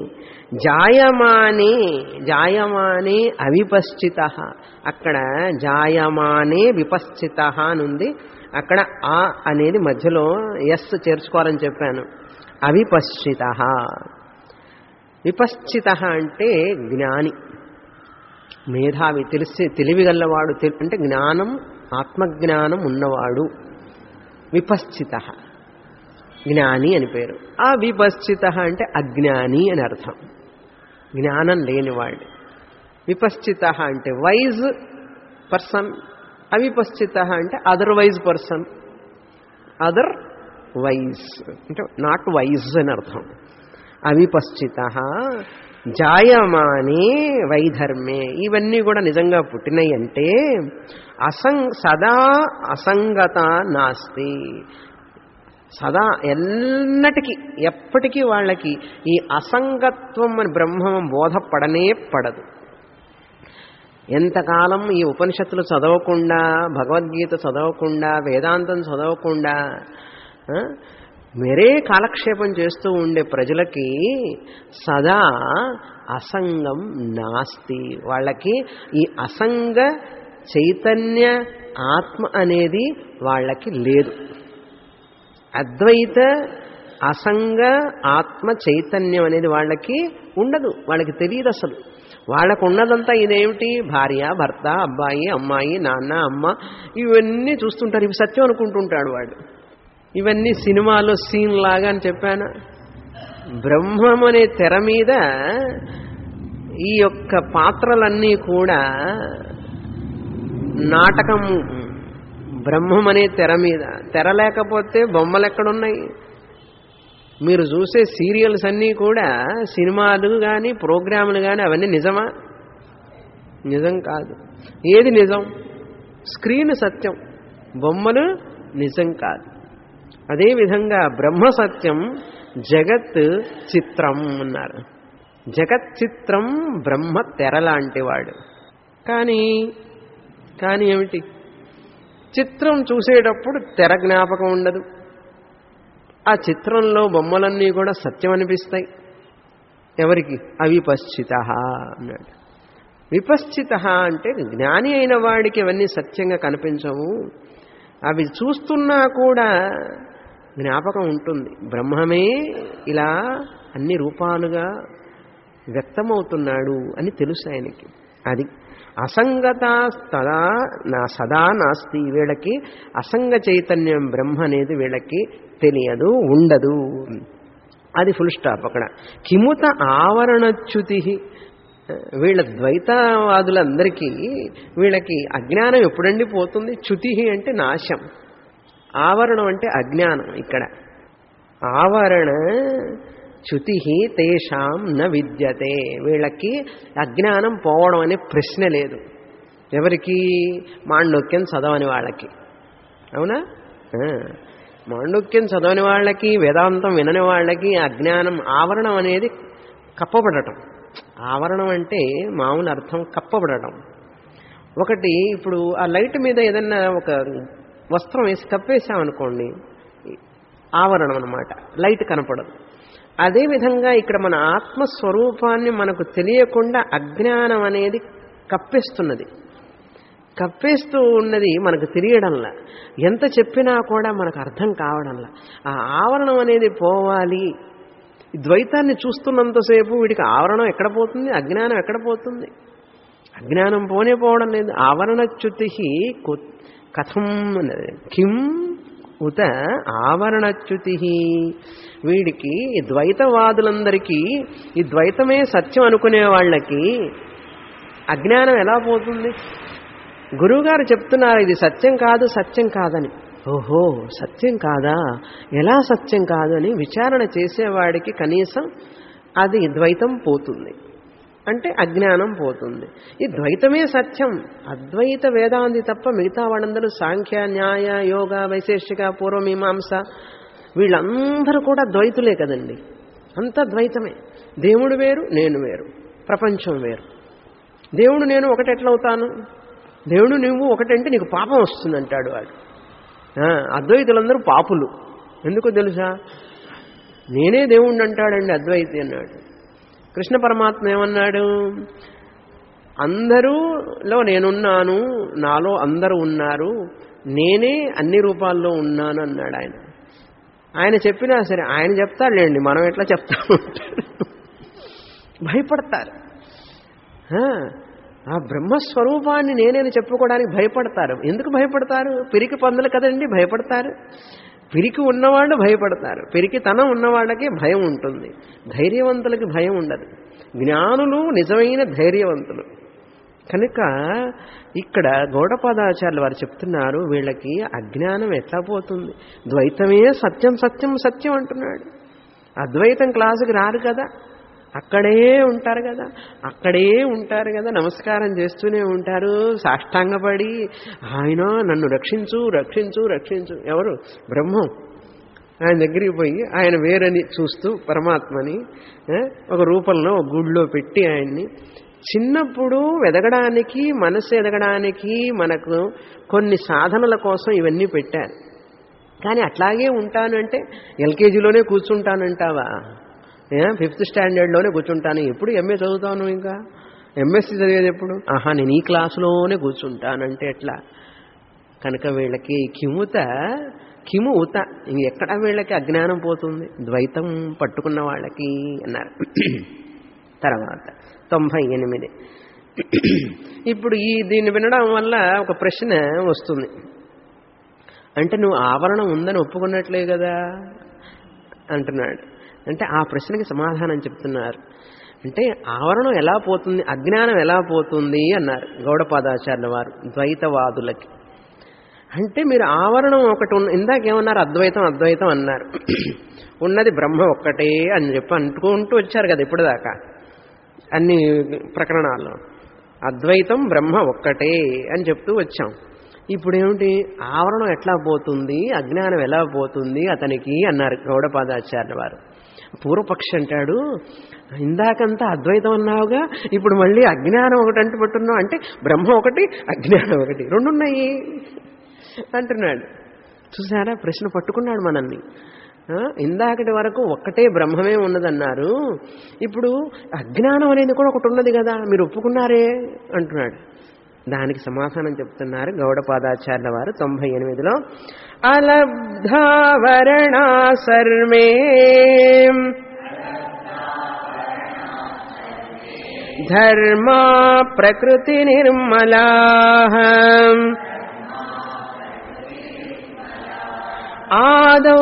జాయమానే జాయమానే అవిపశ్చిత అక్కడ జాయమానే విపశ్చిత అనుంది అక్కడ ఆ అనేది మధ్యలో ఎస్ చేర్చుకోవాలని చెప్పాను అవిపశ్చిత విపశ్చిత అంటే జ్ఞాని మేధావి తెలిసి తెలివిగల్లవాడు తెలి- అంటే జ్ఞానం ఆత్మజ్ఞానం ఉన్నవాడు విపశ్చిత జ్ఞాని అని పేరు ఆ విపశ్చిత అంటే అజ్ఞాని అని అర్థం జ్ఞానం లేనివాడు విపశ్చిత అంటే వైజ్ పర్సన్ అవిపశ్చిత అంటే అదర్వైజ్ పర్సన్ అదర్ వైజ్ అంటే నాట్ వైజ్ అని అర్థం అవిపశ్చిత జాయమానే వైధర్మే ఇవన్నీ కూడా నిజంగా పుట్టినాయి అంటే అసం సదా అసంగత నాస్తి సదా ఎన్నటికీ ఎప్పటికీ వాళ్ళకి ఈ అసంగత్వం అని బ్రహ్మం బోధపడనే పడదు ఎంతకాలం ఈ ఉపనిషత్తులు చదవకుండా భగవద్గీత చదవకుండా వేదాంతం చదవకుండా ఆ, మరే కాలక్షేపం చేస్తూ ఉండే ప్రజలకి సదా అసంగం నాస్తి వాళ్ళకి ఈ అసంగ చైతన్య ఆత్మ అనేది వాళ్ళకి లేదు అద్వైత అసంగ ఆత్మ చైతన్యం అనేది వాళ్ళకి ఉండదు వాళ్ళకి తెలియదు అసలు వాళ్ళకు ఉన్నదంతా ఇదేమిటి భార్య భర్త అబ్బాయి అమ్మాయి నాన్న అమ్మ ఇవన్నీ చూస్తుంటారు ఇవి సత్యం అనుకుంటుంటాడు వాడు ఇవన్నీ సినిమాలో సీన్ లాగా అని చెప్పాను బ్రహ్మం అనే తెర మీద ఈ యొక్క పాత్రలన్నీ కూడా నాటకం బ్రహ్మం అనే తెర మీద తెర లేకపోతే బొమ్మలు ఎక్కడున్నాయి మీరు చూసే సీరియల్స్ అన్నీ కూడా సినిమాలు కానీ ప్రోగ్రాములు కానీ అవన్నీ నిజమా నిజం కాదు ఏది నిజం స్క్రీన్ సత్యం బొమ్మలు నిజం కాదు అదేవిధంగా బ్రహ్మ సత్యం జగత్ చిత్రం అన్నారు జగత్ చిత్రం బ్రహ్మ తెర లాంటి వాడు కానీ కానీ ఏమిటి చిత్రం చూసేటప్పుడు తెర జ్ఞాపకం ఉండదు ఆ చిత్రంలో బొమ్మలన్నీ కూడా సత్యం అనిపిస్తాయి ఎవరికి అవిపశ్చిత అన్నాడు విపశ్చిత అంటే జ్ఞాని అయిన వాడికి అవన్నీ సత్యంగా కనిపించవు అవి చూస్తున్నా కూడా జ్ఞాపకం ఉంటుంది బ్రహ్మమే ఇలా అన్ని రూపాలుగా వ్యక్తమవుతున్నాడు అని తెలుసు ఆయనకి అది అసంగత తదా నా సదా నాస్తి వీళ్ళకి అసంగ చైతన్యం బ్రహ్మ అనేది వీళ్ళకి తెలియదు ఉండదు అది ఫుల్ స్టాప్ అక్కడ కిముత ఆవరణచ్యుతి వీళ్ళ ద్వైతవాదులందరికీ వీళ్ళకి అజ్ఞానం ఎప్పుడండి పోతుంది చ్యుతి అంటే నాశం ఆవరణం అంటే అజ్ఞానం ఇక్కడ ఆవరణ చ్యుతి తేషాం న విద్యతే వీళ్ళకి అజ్ఞానం పోవడం అనే ప్రశ్న లేదు ఎవరికి మాండోక్యం చదవని వాళ్ళకి అవునా ఆ. మాండోక్యం చదవని వాళ్ళకి వేదాంతం వినని వాళ్ళకి అజ్ఞానం ఆవరణం అనేది కప్పబడటం ఆవరణం అంటే మామూలు అర్థం కప్పబడటం ఒకటి ఇప్పుడు ఆ లైట్ మీద ఏదన్నా ఒక వస్త్రం వేసి కప్పేసామనుకోండి ఆవరణం అనమాట లైట్ కనపడదు అదేవిధంగా ఇక్కడ మన ఆత్మస్వరూపాన్ని మనకు తెలియకుండా అజ్ఞానం అనేది కప్పేస్తున్నది కప్పేస్తూ ఉన్నది మనకు తెలియడంలా ఎంత చెప్పినా కూడా మనకు అర్థం కావడంలా ఆ ఆవరణం అనేది పోవాలి ఈ ద్వైతాన్ని చూస్తున్నంతసేపు వీడికి ఆవరణం ఎక్కడ పోతుంది అజ్ఞానం ఎక్కడ పోతుంది అజ్ఞానం పోనే పోవడం లేదు ఆవరణచ్యుతి కథం అన్నది కిం ఉత ఆవరణచ్యుతి వీడికి ఈ ద్వైతవాదులందరికీ ఈ ద్వైతమే సత్యం అనుకునే వాళ్ళకి అజ్ఞానం ఎలా పోతుంది గురువుగారు చెప్తున్నారు ఇది సత్యం కాదు సత్యం కాదని ఓహో సత్యం కాదా ఎలా సత్యం కాదని విచారణ చేసేవాడికి కనీసం అది ద్వైతం పోతుంది అంటే అజ్ఞానం పోతుంది ఈ ద్వైతమే సత్యం అద్వైత వేదాంతి తప్ప మిగతా వాళ్ళందరూ సాంఖ్య న్యాయ యోగ వైశేషిక పూర్వమీమాంస వీళ్ళందరూ కూడా ద్వైతులే కదండి అంతా ద్వైతమే దేవుడు వేరు నేను వేరు ప్రపంచం వేరు దేవుడు నేను ఒకటి ఎట్లవుతాను దేవుడు నువ్వు ఒకటంటే నీకు పాపం వస్తుందంటాడు వాడు ఆ, అద్వైతులందరూ పాపులు ఎందుకో తెలుసా నేనే దేవుణ్ణి అంటాడండి అద్వైతి అన్నాడు కృష్ణ పరమాత్మ ఏమన్నాడు అందరూలో నేనున్నాను నాలో అందరూ ఉన్నారు నేనే అన్ని రూపాల్లో ఉన్నాను అన్నాడు ఆయన ఆయన చెప్పినా సరే ఆయన చెప్తాడులేండి మనం ఎట్లా చెప్తాము భయపడతారు ఆ, ఆ బ్రహ్మస్వరూపాన్ని నేనేని చెప్పుకోవడానికి భయపడతారు ఎందుకు భయపడతారు పిరికి పందులు కదండి భయపడతారు పిరికి ఉన్నవాళ్ళు భయపడతారు పిరికితనం ఉన్నవాళ్ళకి భయం ఉంటుంది ధైర్యవంతులకి భయం ఉండదు జ్ఞానులు నిజమైన ధైర్యవంతులు కనుక ఇక్కడ గౌడపాదాచార్యులు వారు చెప్తున్నారు వీళ్ళకి అజ్ఞానం ఎట్లా పోతుంది ద్వైతమే సత్యం సత్యం సత్యం అంటున్నాడు అద్వైతం క్లాసుకి రారు కదా అక్కడే ఉంటారు కదా అక్కడే ఉంటారు కదా నమస్కారం చేస్తూనే ఉంటారు సాష్టాంగపడి ఆయన నన్ను రక్షించు రక్షించు రక్షించు ఎవరు బ్రహ్మం ఆయన దగ్గరికి పోయి ఆయన వేరని చూస్తూ పరమాత్మని ఏ, ఒక రూపంలో ఒక గుడిలో పెట్టి ఆయన్ని చిన్నప్పుడు ఎదగడానికి మనసు ఎదగడానికి మనకు కొన్ని సాధనల కోసం ఇవన్నీ పెట్టారు కానీ అట్లాగే ఉంటాను అంటే ఎల్కేజీలోనే కూర్చుంటానంటావా ఏ ఫిఫ్త్ స్టాండర్డ్లోనే కూర్చుంటాను ఎప్పుడు ఎంఏ చదువుతాను ఇంకా ఎంఎస్సి చదివేది ఎప్పుడు ఆహా నేను ఈ క్లాసులోనే కూర్చుంటానంటే ఎట్లా కనుక వీళ్ళకి కిముత కిము ఉత ఇంక ఎక్కడ వీళ్ళకి అజ్ఞానం పోతుంది ద్వైతం పట్టుకున్న వాళ్ళకి అన్నారు తర్వాత తొంభై ఎనిమిది ఇప్పుడు ఈ దీన్ని వినడం వల్ల ఒక ప్రశ్న వస్తుంది అంటే నువ్వు ఆవరణం ఉందని ఒప్పుకున్నట్లే కదా అంటున్నాడు అంటే ఆ ప్రశ్నకి సమాధానం చెప్తున్నారు అంటే ఆవరణం ఎలా పోతుంది అజ్ఞానం ఎలా పోతుంది అన్నారు గౌడపాదాచార్యుల వారు ద్వైతవాదులకి అంటే మీరు ఆవరణం ఒకటి ఉన్న ఇందాకేమన్నారు అద్వైతం అద్వైతం అన్నారు ఉన్నది బ్రహ్మ ఒక్కటే అని చెప్పి అంటుకుంటూ వచ్చారు కదా ఇప్పుడు దాకా అన్ని ప్రకరణాల్లో అద్వైతం బ్రహ్మ ఒక్కటే అని చెప్తూ వచ్చాం ఇప్పుడు ఏమిటి ఆవరణం ఎట్లా పోతుంది అజ్ఞానం ఎలా పోతుంది అతనికి అన్నారు గౌడపాదాచార్య వారు పూర్వపక్షి అంటాడు ఇందాకంతా అద్వైతం అన్నావుగా ఇప్పుడు మళ్ళీ అజ్ఞానం ఒకటి అంటు పట్టున్నావు అంటే బ్రహ్మ ఒకటి అజ్ఞానం ఒకటి రెండున్నాయి అంటున్నాడు చూసారా ప్రశ్న పట్టుకున్నాడు మనల్ని ఆ, ఇందాకటి వరకు ఒక్కటే బ్రహ్మమే ఉన్నదన్నారు ఇప్పుడు అజ్ఞానం అనేది కూడా ఒకటి ఉన్నది కదా మీరు ఒప్పుకున్నారే అంటున్నాడు దానికి సమాధానం చెప్తున్నారు గౌడపాదాచార్య వారు తొంభై ఎనిమిదిలో అలబ్ధావరణా సర్వే ధర్మా ప్రకృతి నిర్మలా ఆదౌ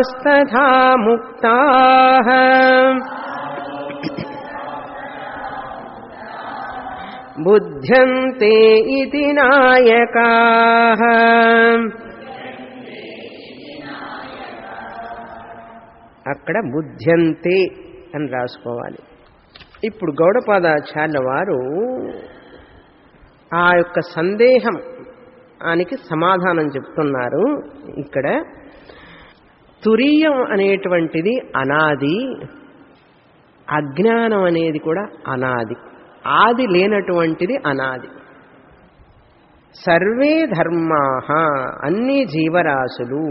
బుద్ధాస్తథా ముక్తా బుధ్యంతే ఇది నాయకా అక్కడ బుధ్యంతే అని రాసుకోవాలి ఇప్పుడు గౌడపాదాచార్య వారు ఆ యొక్క సందేహం ఆనికి సమాధానం చెప్తున్నారు ఇక్కడ తురీయం అనేటువంటిది అనాది అజ్ఞానం అనేది కూడా అనాది ఆది లేనటువంటిది అనాది సర్వే ధర్మా అన్ని జీవరాశులు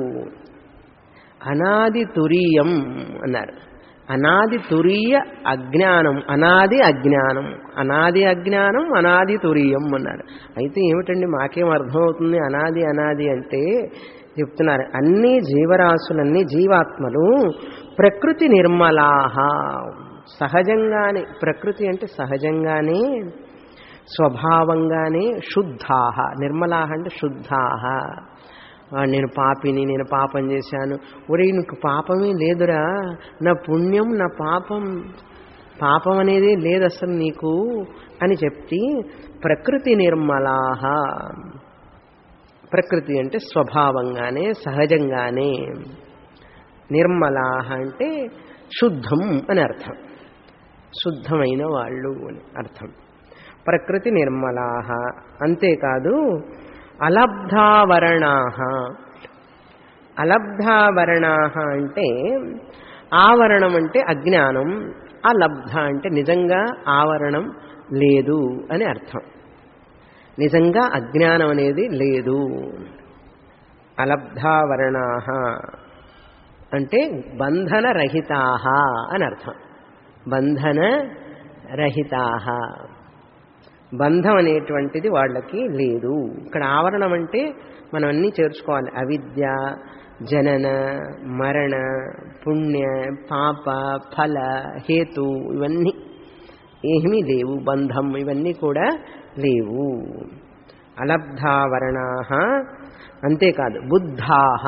అనాది తురీయం అన్నారు అనాది తురీయ అజ్ఞానం అనాది అజ్ఞానం అనాది అజ్ఞానం అనాది తురీయం అన్నారు అయితే ఏమిటండి మాకేం అర్థమవుతుంది అనాది అనాది అంటే చెప్తున్నారు అన్ని జీవరాశులన్నీ జీవాత్మలు ప్రకృతి నిర్మలాహ సహజంగానే ప్రకృతి అంటే సహజంగానే స్వభావంగానే శుద్ధాహ నిర్మలాహ అంటే శుద్ధాహ నేను పాపిని నేను పాపం చేశాను ఒరే నీకు పాపమే లేదురా నా పుణ్యం నా పాపం పాపం అనేది లేదు అసలు నీకు అని చెప్పి ప్రకృతి నిర్మలాహ ప్రకృతి అంటే స్వభావంగానే సహజంగానే నిర్మలాహ అంటే శుద్ధం అని అర్థం శుద్ధమైన వాళ్ళు అని అర్థం ప్రకృతి నిర్మలాహ అంతేకాదు అలబ్ధావరణాహ అలబ్ధావరణాహ అంటే ఆవరణం అంటే అజ్ఞానం అలబ్ధ అంటే నిజంగా ఆవరణం లేదు అని అర్థం నిజంగా అజ్ఞానం అనేది లేదు అలబ్ధావరణాహ అంటే బంధన రహితాహ అని అర్థం బంధన రహితాహ బంధం అనేటువంటిది వాళ్ళకి లేదు ఇక్కడ ఆవరణం అంటే మనం అన్నీ చేర్చుకోవాలి అవిద్య జనన మరణ పుణ్య పాప ఫల హేతు ఇవన్నీ ఏమీ లేవు బంధం ఇవన్నీ కూడా లేవు అలబ్ధావరణా అంతేకాదు బుద్ధాహ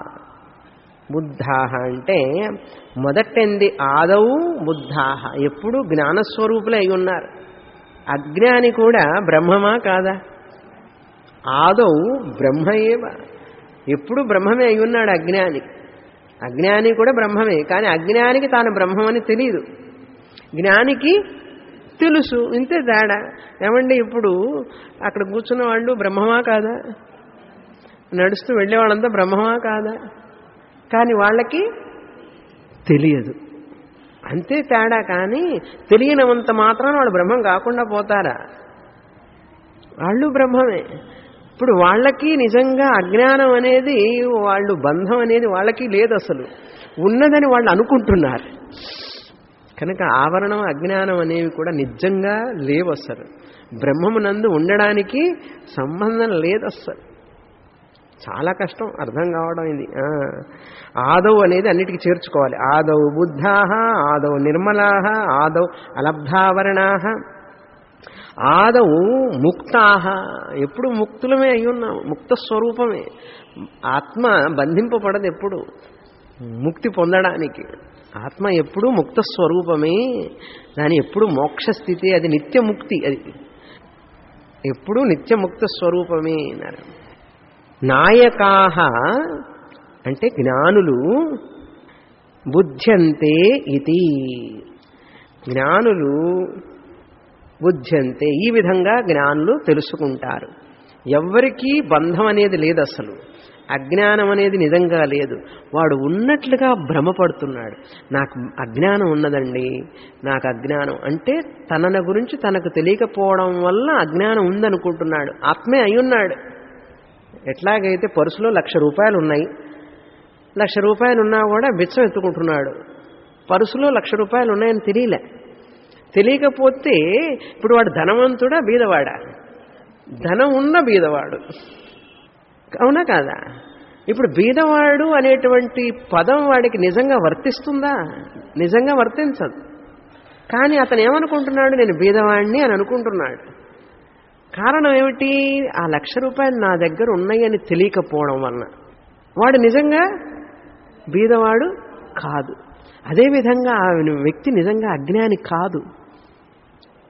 బుద్ధాహ అంటే మొదటంది ఆదవు బుద్ధాహ ఎప్పుడు జ్ఞానస్వరూపులే అయి ఉన్నారు అజ్ఞాని కూడా బ్రహ్మమా కాదా ఆదౌ బ్రహ్మయేవ ఎప్పుడు బ్రహ్మమే అయి ఉన్నాడు అజ్ఞాని అజ్ఞాని కూడా బ్రహ్మమే కానీ అజ్ఞానికి తాను బ్రహ్మమని తెలియదు జ్ఞానికి తెలుసు ఇంతే తేడా ఏమండి ఇప్పుడు అక్కడ కూర్చున్న వాళ్ళు బ్రహ్మమా కాదా నడుస్తూ వెళ్ళే వాళ్ళంతా బ్రహ్మమా కాదా కానీ వాళ్ళకి తెలియదు అంతే తేడా కానీ తెలియనంత మాత్రాన వాళ్ళు బ్రహ్మం కాకుండా పోతారా వాళ్ళు బ్రహ్మమే ఇప్పుడు వాళ్ళకి నిజంగా అజ్ఞానం అనేది వాళ్ళు బంధం అనేది వాళ్ళకి లేదు అసలు ఉన్నదని వాళ్ళు అనుకుంటున్నారు కనుక ఆవరణం అజ్ఞానం అనేవి కూడా నిజంగా లేవు అసలు బ్రహ్మమునందు ఉండడానికి సంబంధం లేదు అస్సలు చాలా కష్టం అర్థం కావడం ఇది ఆదౌ అనేది అన్నిటికీ చేర్చుకోవాలి ఆదౌ బుద్ధాహ ఆదౌ నిర్మలాహ ఆదౌ అలబ్ధావరణాహ ఆదౌ ముక్తాహ ఎప్పుడు ముక్తులమే అయి ఉన్నాం ముక్త స్వరూపమే ఆత్మ బంధింపబడదు ఎప్పుడు ముక్తి పొందడానికి ఆత్మ ఎప్పుడు ముక్త స్వరూపమే దాని ఎప్పుడు మోక్ష స్థితి అది నిత్యముక్తి అది ఎప్పుడు నిత్యముక్త స్వరూపమే అన్నారు నాయకాహ అంటే జ్ఞానులు బుద్ధ్యంతే ఇది జ్ఞానులు బుద్ధ్యంతే ఈ విధంగా జ్ఞానులు తెలుసుకుంటారు ఎవ్వరికీ బంధం అనేది లేదు అసలు అజ్ఞానం అనేది నిజంగా లేదు వాడు ఉన్నట్లుగా భ్రమపడుతున్నాడు నాకు అజ్ఞానం ఉన్నదండి నాకు అజ్ఞానం అంటే తనన గురించి తనకు తెలియకపోవడం వల్ల అజ్ఞానం ఉందనుకుంటున్నాడు ఆత్మే అయ్యున్నాడు ఎట్లాగైతే పర్సులో లక్ష రూపాయలు ఉన్నాయి లక్ష రూపాయలు ఉన్నా కూడా బిచ్చం ఎత్తుకుంటున్నాడు పర్సులో లక్ష రూపాయలు ఉన్నాయని తెలియలే తెలియకపోతే ఇప్పుడు వాడు ధనవంతుడా బీదవాడా ధనం ఉన్న బీదవాడు అవునా కాదా ఇప్పుడు బీదవాడు అనేటువంటి పదం వాడికి నిజంగా వర్తిస్తుందా నిజంగా వర్తించదు కానీ అతను ఏమనుకుంటున్నాడు నేను బీదవాడిని అని అనుకుంటున్నాడు కారణం ఏమిటి ఆ లక్ష రూపాయలు నా దగ్గర ఉన్నాయని తెలియకపోవడం వలన వాడు నిజంగా బీదవాడు కాదు అదేవిధంగా ఆ వ్యక్తి నిజంగా అజ్ఞాని కాదు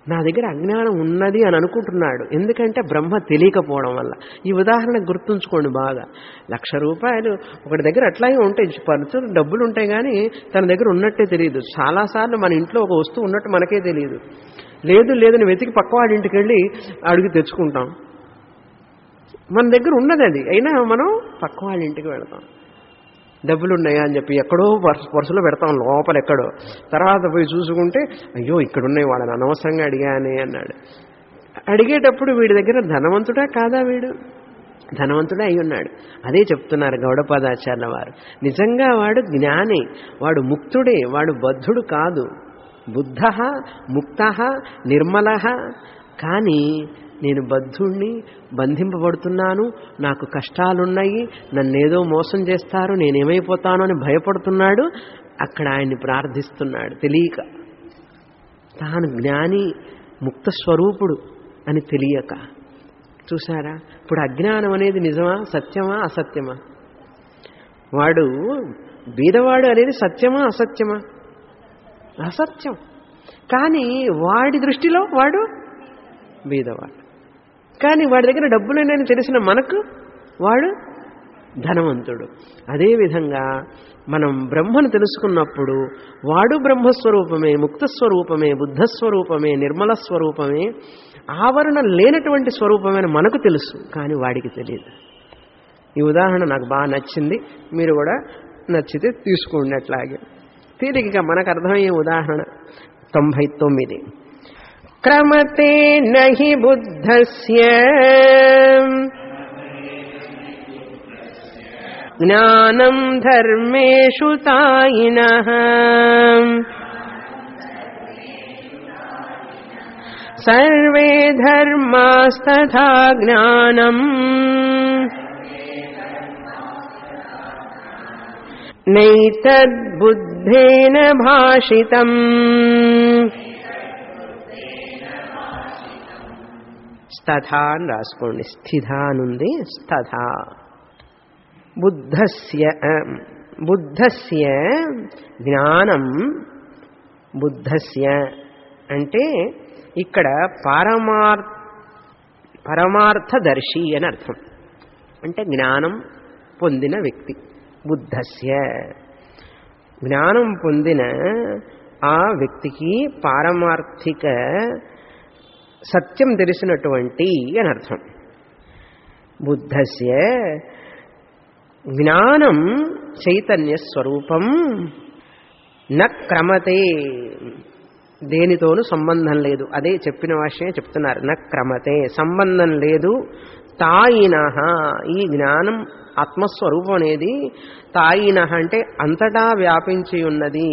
నా దగ్గర అజ్ఞానం ఉన్నది అని అనుకుంటున్నాడు ఎందుకంటే బ్రహ్మ తెలియకపోవడం వల్ల ఈ ఉదాహరణ గుర్తుంచుకోండి బాగా లక్ష రూపాయలు ఒకటి దగ్గర అట్లాగే ఉంటాయి పరుచులు డబ్బులు ఉంటాయి కానీ తన దగ్గర ఉన్నట్టే తెలియదు చాలాసార్లు మన ఇంట్లో ఒక వస్తువు ఉన్నట్టు మనకే తెలియదు లేదు లేదని వెతికి పక్కవాడి ఇంటికి వెళ్ళి అడిగి తెచ్చుకుంటాం మన దగ్గర ఉన్నది అది అయినా మనం పక్క వాళ్ళ ఇంటికి వెళతాం డబ్బులు ఉన్నాయా అని చెప్పి ఎక్కడో పర్స్ పర్సులో పెడతాం లోపల ఎక్కడో తర్వాత పోయి చూసుకుంటే అయ్యో ఇక్కడ ఉన్నాయి వాళ్ళని అనవసరంగా అడిగానే అన్నాడు అడిగేటప్పుడు వీడి దగ్గర ధనవంతుడా కాదా వీడు ధనవంతుడే అయి ఉన్నాడు అదే చెప్తున్నారు గౌడపాదాచార్యుల వారు నిజంగా వాడు జ్ఞాని వాడు ముక్తుడే వాడు బద్ధుడు కాదు బుద్ధ ముక్త నిర్మల కానీ నేను బద్ధుణ్ణి బంధింపబడుతున్నాను నాకు కష్టాలున్నాయి నన్నేదో మోసం చేస్తారు నేనేమైపోతాను అని భయపడుతున్నాడు అక్కడ ఆయన్ని ప్రార్థిస్తున్నాడు తెలియక తాను జ్ఞాని ముక్త స్వరూపుడు అని తెలియక చూసారా ఇప్పుడు అజ్ఞానం అనేది నిజమా సత్యమా అసత్యమా వాడు బీదవాడు అనేది సత్యమా అసత్యమా అసత్యం కానీ వాడి దృష్టిలో వాడు బీదవాడు కానీ వాడి దగ్గర డబ్బులేనని తెలిసిన మనకు వాడు ధనవంతుడు అదేవిధంగా మనం బ్రహ్మను తెలుసుకున్నప్పుడు వాడు బ్రహ్మస్వరూపమే ముక్తస్వరూపమే బుద్ధస్వరూపమే నిర్మల స్వరూపమే ఆవరణ లేనటువంటి స్వరూపమైన మనకు తెలుసు కానీ వాడికి తెలియదు ఈ ఉదాహరణ నాకు బాగా నచ్చింది మీరు కూడా నచ్చితే తీసుకోండి అట్లాగే తీరికగా మనకు అర్థమయ్యే ఉదాహరణ తొంభై తొమ్మిది క్రమతే నహి బుద్ధస్య జ్ఞానం ధర్మేషు తాయిన సర్వే ధర్మాస్తథా జ్ఞానం నైతద్బుద్ధేన భాషితం స్తథా అని రాసుకోండి స్థిధా అనుంది స్తథా బుద్ధస్య బుద్ధస్య జ్ఞానం బుద్ధస్య అంటే ఇక్కడ పారమార్ పరమార్థదర్శి అని అర్థం అంటే జ్ఞానం పొందిన వ్యక్తి బుద్ధస్య జ్ఞానం పొందిన ఆ వ్యక్తికి పారమార్థిక సత్యం తెలిసినటువంటి అని అర్థం బుద్ధస్య జ్ఞానం చైతన్య స్వరూపం న క్రమతే దేనితోనూ సంబంధం లేదు అదే చెప్పిన వాష్యమే చెప్తున్నారు న క్రమతే సంబంధం లేదు తాయిన ఈ జ్ఞానం ఆత్మస్వరూపం అనేది తాయిన అంటే అంతటా వ్యాపించి ఉన్నది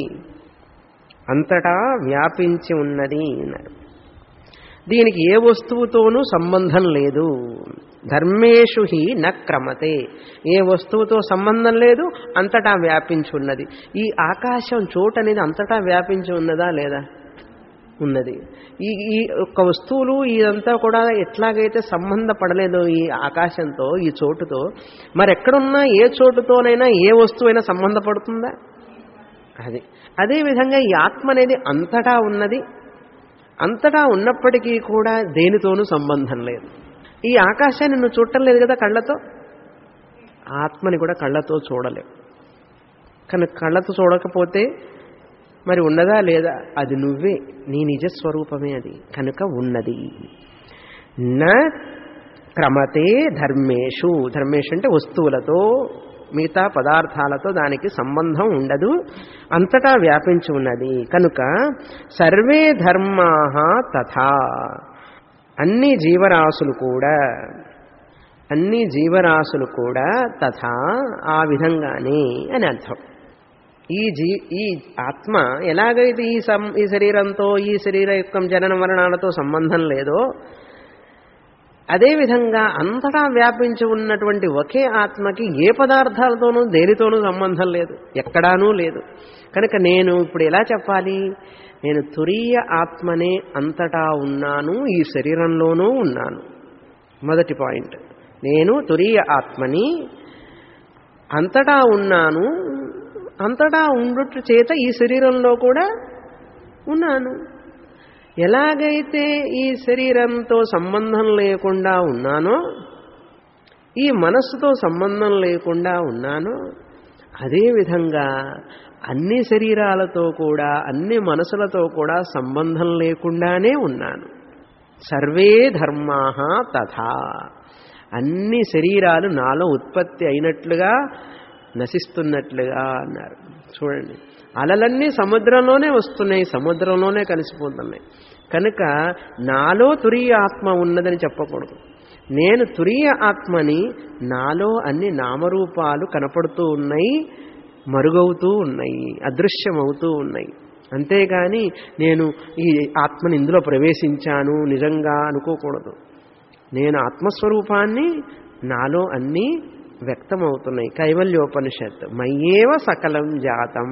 అంతటా వ్యాపించి ఉన్నది అన్నారు దీనికి ఏ వస్తువుతోనూ సంబంధం లేదు ధర్మేషు హి న క్రమతే ఏ వస్తువుతో సంబంధం లేదు అంతటా వ్యాపించి ఉన్నది ఈ ఆకాశం చోటు అనేది అంతటా వ్యాపించి ఉన్నదా లేదా ఉన్నది ఈ ఈ ఒక్క వస్తువులు ఇదంతా కూడా ఎట్లాగైతే సంబంధపడలేదో ఈ ఆకాశంతో ఈ చోటుతో మరెక్కడున్నా ఏ చోటుతోనైనా ఏ వస్తువైనా సంబంధపడుతుందా అది అదేవిధంగా ఈ ఆత్మ అనేది అంతటా ఉన్నది అంతటా ఉన్నప్పటికీ కూడా దేనితోనూ సంబంధం లేదు ఈ ఆకాశాన్ని నువ్వు చూడటం లేదు కదా కళ్ళతో ఆత్మని కూడా కళ్ళతో చూడలేవు కానీ కళ్ళతో చూడకపోతే మరి ఉన్నదా లేదా అది నువ్వే నీ నిజస్వరూపమే అది కనుక ఉన్నది న క్రమతే ధర్మేషు ధర్మేషు అంటే వస్తువులతో మిగతా పదార్థాలతో దానికి సంబంధం ఉండదు అంతటా వ్యాపించి ఉన్నది కనుక సర్వే ధర్మా తథా అన్ని జీవరాశులు కూడా అన్ని జీవరాశులు కూడా తథా ఆ విధంగానే అని అర్థం ఈ జీ ఈ ఆత్మ ఎలాగైతే ఈ సం ఈ శరీరంతో ఈ శరీర యొక్క జనన మరణాలతో సంబంధం లేదో అదేవిధంగా అంతటా వ్యాపించి ఉన్నటువంటి ఒకే ఆత్మకి ఏ పదార్థాలతోనూ దేనితోనూ సంబంధం లేదు ఎక్కడానూ లేదు కనుక నేను ఇప్పుడు ఎలా చెప్పాలి నేను తురీయ ఆత్మనే అంతటా ఉన్నాను ఈ శరీరంలోనూ ఉన్నాను మొదటి పాయింట్ నేను తురీయ ఆత్మని అంతటా ఉన్నాను అంతటా ఉండుట చేత ఈ శరీరంలో కూడా ఉన్నాను ఎలాగైతే ఈ శరీరంతో సంబంధం లేకుండా ఉన్నానో ఈ మనస్సుతో సంబంధం లేకుండా ఉన్నానో అదేవిధంగా అన్ని శరీరాలతో కూడా అన్ని మనసులతో కూడా సంబంధం లేకుండానే ఉన్నాను సర్వే ధర్మా తథా అన్ని శరీరాలు నాలో ఉత్పత్తి అయినట్లుగా నశిస్తున్నట్లుగా అన్నారు చూడండి అలలన్నీ సముద్రంలోనే వస్తున్నాయి సముద్రంలోనే కలిసిపోతున్నాయి కనుక నాలో తురియ ఆత్మ ఉన్నదని చెప్పకూడదు నేను తురియ ఆత్మని నాలో అన్ని నామరూపాలు కనపడుతూ ఉన్నాయి మరుగవుతూ ఉన్నాయి అదృశ్యమవుతూ ఉన్నాయి అంతేగాని నేను ఈ ఆత్మని ఇందులో ప్రవేశించాను నిజంగా అనుకోకూడదు నేను ఆత్మస్వరూపాన్ని నాలో అన్నీ వ్యక్తమవుతున్నాయి కైవల్యోపనిషత్ మయ్యేవ సకలం జాతం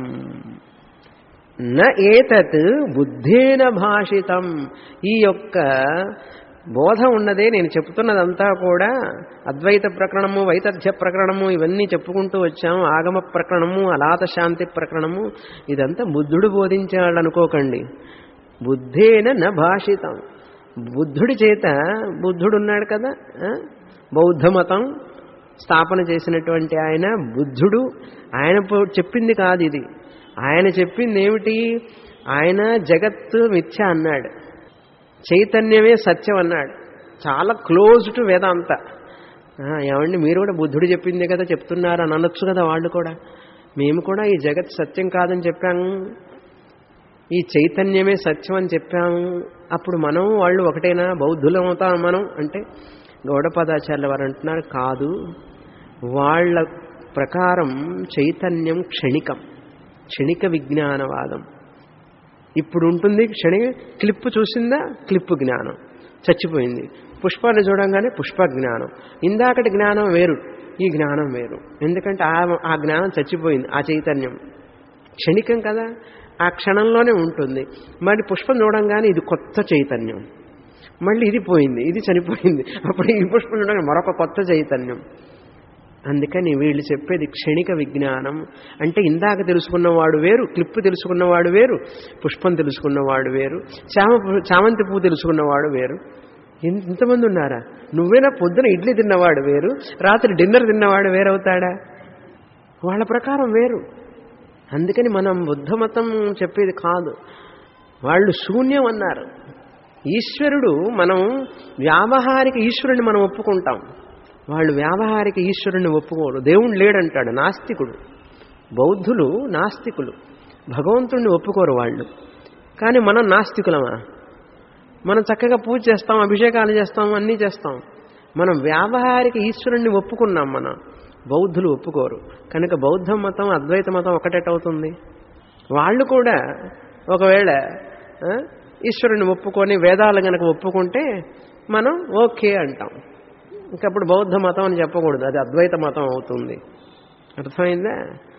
న ఏతత్ బుద్ధేన భాషితం ఈ యొక్క బోధ ఉన్నదే నేను చెప్తున్నదంతా కూడా అద్వైత ప్రకరణము వైతథ్య ప్రకరణము ఇవన్నీ చెప్పుకుంటూ వచ్చాము ఆగమ ప్రకరణము అలాత శాంతి ప్రకరణము ఇదంతా బుద్ధుడు బోధించాడు అనుకోకండి బుద్ధేన న భాషితం బుద్ధుడి చేత బుద్ధుడు ఉన్నాడు కదా ఆ? బౌద్ధ మతం స్థాపన చేసినటువంటి ఆయన బుద్ధుడు ఆయన పో- చెప్పింది కాదు ఇది ఆయన చెప్పింది ఏమిటి ఆయన జగత్తు మిథ్య అన్నాడు చైతన్యమే సత్యం అన్నాడు చాలా క్లోజ్ టు వేదాంత ఆ, ఏమండి మీరు కూడా బుద్ధుడు చెప్పిందే కదా చెప్తున్నారు అని అనొచ్చు కదా వాళ్ళు కూడా మేము కూడా ఈ జగత్ సత్యం కాదని చెప్పాము ఈ చైతన్యమే సత్యం అని చెప్పాము అప్పుడు మనం వాళ్ళు ఒకటేనా బౌద్ధులం అవుతాం మనం అంటే గౌడపదాచార్యుల వారు అంటున్నారు కాదు వాళ్ళ ప్రకారం చైతన్యం క్షణికం క్షణిక విజ్ఞానవాదం ఇప్పుడు ఉంటుంది క్షణి క్లిప్ చూసిందా క్లిప్ జ్ఞానం చచ్చిపోయింది పుష్పాన్ని చూడంగానే పుష్ప జ్ఞానం ఇందాకటి జ్ఞానం వేరు ఈ జ్ఞానం వేరు ఎందుకంటే ఆ ఆ జ్ఞానం చచ్చిపోయింది ఆ చైతన్యం క్షణికం కదా ఆ క్షణంలోనే ఉంటుంది మరి పుష్పం చూడంగానే ఇది కొత్త చైతన్యం మళ్ళీ ఇది పోయింది ఇది చనిపోయింది అప్పుడు ఈ పుష్పం చూడగానే మరొక కొత్త చైతన్యం అందుకని వీళ్ళు చెప్పేది క్షణిక విజ్ఞానం అంటే ఇందాక తెలుసుకున్నవాడు వేరు క్లిప్ తెలుసుకున్నవాడు వేరు పుష్పం తెలుసుకున్నవాడు వేరు చామ చామంతి పువ్వు తెలుసుకున్నవాడు వేరు ఇన్- ఇంతమంది ఉన్నారా నువ్వేనా పొద్దున ఇడ్లీ తిన్నవాడు వేరు రాత్రి డిన్నర్ తిన్నవాడు వేరవుతాడా వాళ్ళ ప్రకారం వేరు అందుకని మనం బుద్ధ మతం చెప్పేది కాదు వాళ్ళు శూన్యం అన్నారు ఈశ్వరుడు మనం వ్యావహారిక ఈశ్వరుని మనం ఒప్పుకుంటాం వాళ్ళు వ్యావహారిక ఈశ్వరుని ఒప్పుకోరు దేవుడు లేడంటాడు నాస్తికుడు బౌద్ధులు నాస్తికులు భగవంతుణ్ణి ఒప్పుకోరు వాళ్ళు కానీ మనం నాస్తికులమా మనం చక్కగా పూజ చేస్తాం అభిషేకాలు చేస్తాం అన్నీ చేస్తాం మనం వ్యావహారిక ఈశ్వరుణ్ణి ఒప్పుకున్నాం మనం బౌద్ధులు ఒప్పుకోరు కనుక బౌద్ధ మతం అద్వైత మతం ఒకటేటవుతుంది వాళ్ళు కూడా ఒకవేళ ఆ, ఈశ్వరుని ఒప్పుకొని వేదాలు గనక ఒప్పుకుంటే మనం ఓకే అంటాం ఇంకప్పుడు బౌద్ధ మతం అని చెప్పకూడదు అది అద్వైత మతం అవుతుంది అర్థమైందా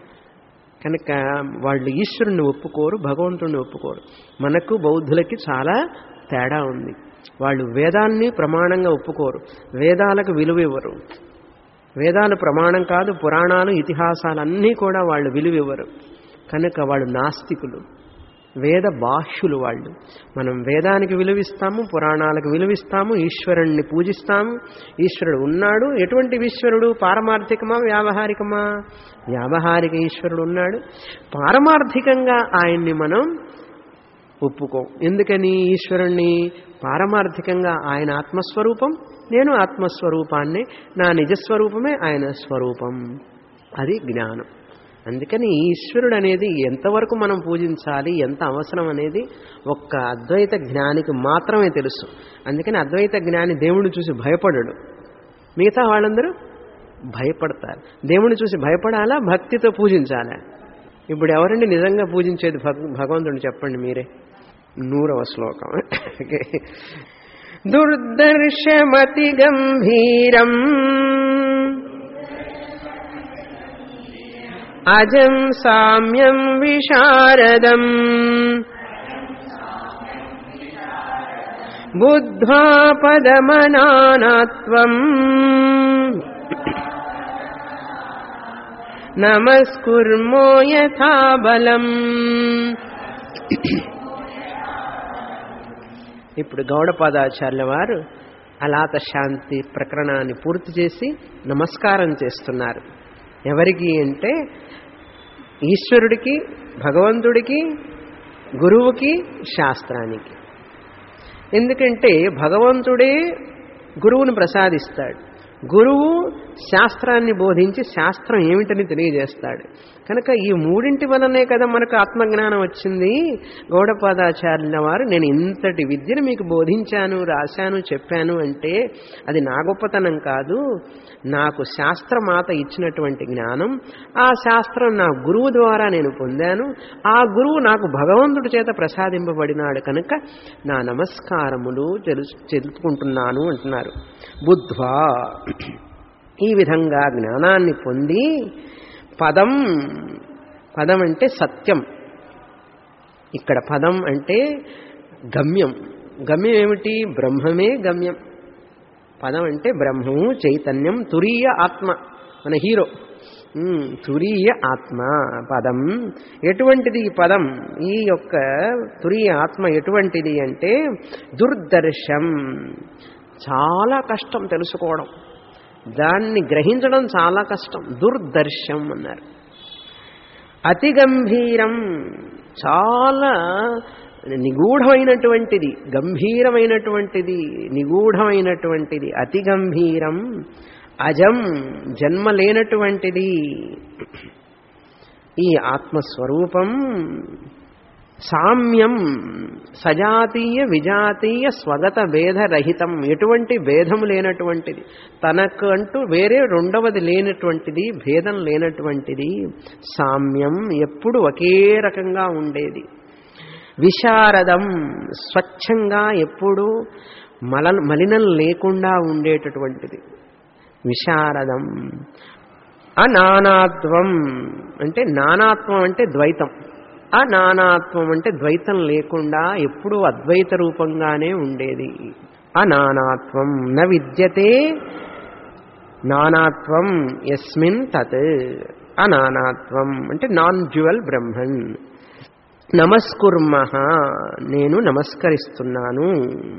కనుక వాళ్ళు ఈశ్వరుణ్ణి ఒప్పుకోరు భగవంతుణ్ణి ఒప్పుకోరు మనకు బౌద్ధులకి చాలా తేడా ఉంది వాళ్ళు వేదాన్ని ప్రమాణంగా ఒప్పుకోరు వేదాలకు విలువ ఇవ్వరు వేదాలు ప్రమాణం కాదు పురాణాలు ఇతిహాసాలు అన్నీ కూడా వాళ్ళు విలువ ఇవ్వరు కనుక వాళ్ళు నాస్తికులు వేద బాహ్యులు వాళ్ళు మనం వేదానికి విలువిస్తాము పురాణాలకు విలువిస్తాము ఈశ్వరుణ్ణి పూజిస్తాము ఈశ్వరుడు ఉన్నాడు ఎటువంటి ఈశ్వరుడు పారమార్థికమా వ్యావహారికమా వ్యావహారిక ఈశ్వరుడు ఉన్నాడు పారమార్థికంగా ఆయన్ని మనం ఒప్పుకోం ఎందుకని ఈశ్వరుణ్ణి పారమార్థికంగా ఆయన ఆత్మస్వరూపం నేను ఆత్మస్వరూపాన్ని నా నిజస్వరూపమే ఆయన స్వరూపం అది జ్ఞానం అందుకని ఈశ్వరుడు అనేది ఎంతవరకు మనం పూజించాలి ఎంత అవసరం అనేది ఒక్క అద్వైత జ్ఞానికి మాత్రమే తెలుసు అందుకని అద్వైత జ్ఞాని దేవుణ్ణి చూసి భయపడడు మిగతా వాళ్ళందరూ భయపడతారు దేవుణ్ణి చూసి భయపడాలా భక్తితో పూజించాలా ఇప్పుడు ఎవరండి నిజంగా పూజించేది భగ- భగవంతుడిని చెప్పండి మీరే నూరవ శ్లోకం ఓకే. దుర్దర్శమతి గంభీరం అజం సామ్యం విశారదం బుద్ధ్వా పదమనానాత్వం నమస్కుర్మో యథా బలం ఇప్పుడు గౌడపాదాచార్యుల వారు అలాత శాంతి ప్రకరణాన్ని పూర్తి చేసి నమస్కారం చేస్తున్నారు ఎవరికి అంటే ఈశ్వరుడికి భగవంతుడికి గురువుకి శాస్త్రానికి ఎందుకంటే భగవంతుడే గురువును ప్రసాదిస్తాడు గురువు శాస్త్రాన్ని బోధించి శాస్త్రం ఏమిటని తెలియజేస్తాడు కనుక ఈ మూడింటి వలనే కదా మనకు ఆత్మజ్ఞానం వచ్చింది గౌడపాదాచార్యుల వారు నేను ఇంతటి విద్యను మీకు బోధించాను రాశాను చెప్పాను అంటే అది నా గొప్పతనం కాదు నాకు శాస్త్రమాత ఇచ్చినటువంటి జ్ఞానం ఆ శాస్త్రం నా గురువు ద్వారా నేను పొందాను ఆ గురువు నాకు భగవంతుడి చేత ప్రసాదింపబడినాడు కనుక నా నమస్కారములు తెలుసు తెలుపుకుంటున్నాను అంటున్నారు బుద్ధ్వా ఈ విధంగా జ్ఞానాన్ని పొంది పదం పదం అంటే సత్యం ఇక్కడ పదం అంటే గమ్యం గమ్యం ఏమిటి బ్రహ్మమే గమ్యం పదం అంటే బ్రహ్మము చైతన్యం తురీయ ఆత్మ మన హీరో ఉమ్, తురీయ ఆత్మ పదం ఎటువంటిది ఈ పదం ఈ యొక్క తురీయ ఆత్మ ఎటువంటిది అంటే దుర్దర్శం చాలా కష్టం తెలుసుకోవడం దాన్ని గ్రహించడం చాలా కష్టం దుర్దర్శం అన్నారు అతి గంభీరం చాలా నిగూఢమైనటువంటిది గంభీరమైనటువంటిది నిగూఢమైనటువంటిది అతి గంభీరం అజం జన్మ లేనటువంటిది ఈ ఆత్మస్వరూపం సామ్యం సజాతీయ విజాతీయ స్వగత భేదరహితం ఎటువంటి భేదం లేనటువంటిది తనకంటూ వేరే రెండవది లేనటువంటిది భేదం లేనటువంటిది సామ్యం ఎప్పుడు ఒకే రకంగా ఉండేది విశారదం స్వచ్ఛంగా ఎప్పుడు మల మలినం లేకుండా ఉండేటటువంటిది విశారదం అనానాత్వం అంటే నానాత్వం అంటే ద్వైతం అనానాత్వం అంటే ద్వైతం లేకుండా ఎప్పుడూ అద్వైత రూపంగానే ఉండేది అనానాత్వం న విద్యతే నానాత్వం ఎస్మిన్ తత్ అనానాత్వం అంటే నాన్ డ్యువల్ బ్రహ్మన్ నమస్కుర్మ నేను నమస్కరిస్తున్నాను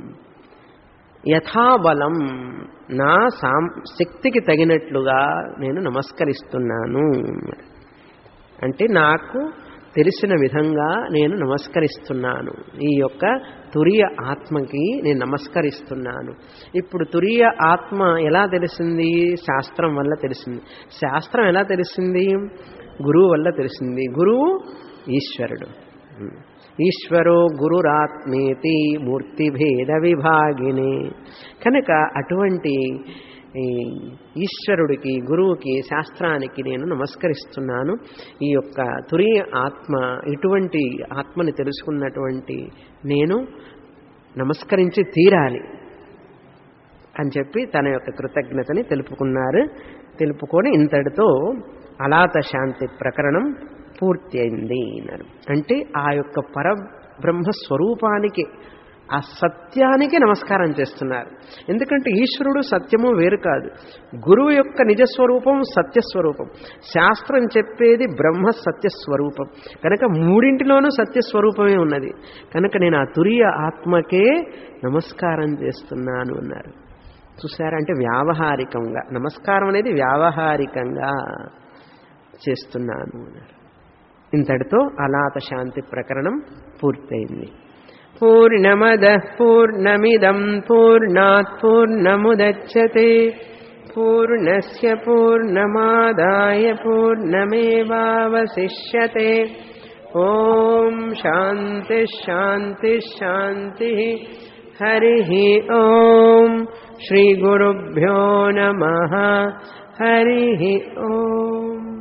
యథాబలం నా సాం శక్తికి తగినట్లుగా నేను నమస్కరిస్తున్నాను అంటే నాకు తెలిసిన విధంగా నేను నమస్కరిస్తున్నాను ఈ యొక్క తురియ ఆత్మకి నేను నమస్కరిస్తున్నాను ఇప్పుడు తురియ ఆత్మ ఎలా తెలిసింది శాస్త్రం వల్ల తెలిసింది శాస్త్రం ఎలా తెలిసింది గురువు వల్ల తెలిసింది గురువు ఈశ్వరుడు ఈశ్వరో గురురాత్మేతి మూర్తిభేద విభాగిని కనుక అటువంటి ఈ ఈశ్వరుడికి గురువుకి శాస్త్రానికి నేను నమస్కరిస్తున్నాను ఈ యొక్క తురి ఆత్మ ఇటువంటి ఆత్మని తెలుసుకున్నటువంటి నేను నమస్కరించి తీరాలి అని చెప్పి తన యొక్క కృతజ్ఞతని తెలుపుకున్నారు తెలుపుకొని ఇంతటితో అలాత శాంతి ప్రకరణం పూర్తి అయింది అన్నారు అంటే ఆ యొక్క పరబ్రహ్మ స్వరూపానికి ఆ సత్యానికి నమస్కారం చేస్తున్నారు ఎందుకంటే ఈశ్వరుడు సత్యము వేరు కాదు గురువు యొక్క నిజస్వరూపం సత్యస్వరూపం శాస్త్రం చెప్పేది బ్రహ్మ సత్యస్వరూపం కనుక మూడింటిలోనూ సత్యస్వరూపమే ఉన్నది కనుక నేను ఆ తురియ ఆత్మకే నమస్కారం చేస్తున్నాను అన్నారు చూసారా అంటే వ్యావహారికంగా నమస్కారం అనేది వ్యావహారికంగా చేస్తున్నాను అన్నారు ఇంతటితో అలాత శాంతి ప్రకరణం పూర్తయింది పూర్ణమద పూర్ణమిదం పూర్ణాత్ పూర్ణముదచ్చతే పూర్ణస్య పూర్ణమాదాయ పూర్ణమేవావశిష్యతే ఓం శాంతి శాంతి శాంతి హరి ఓం శ్రీ గురుభ్యో నమ హరి ఓం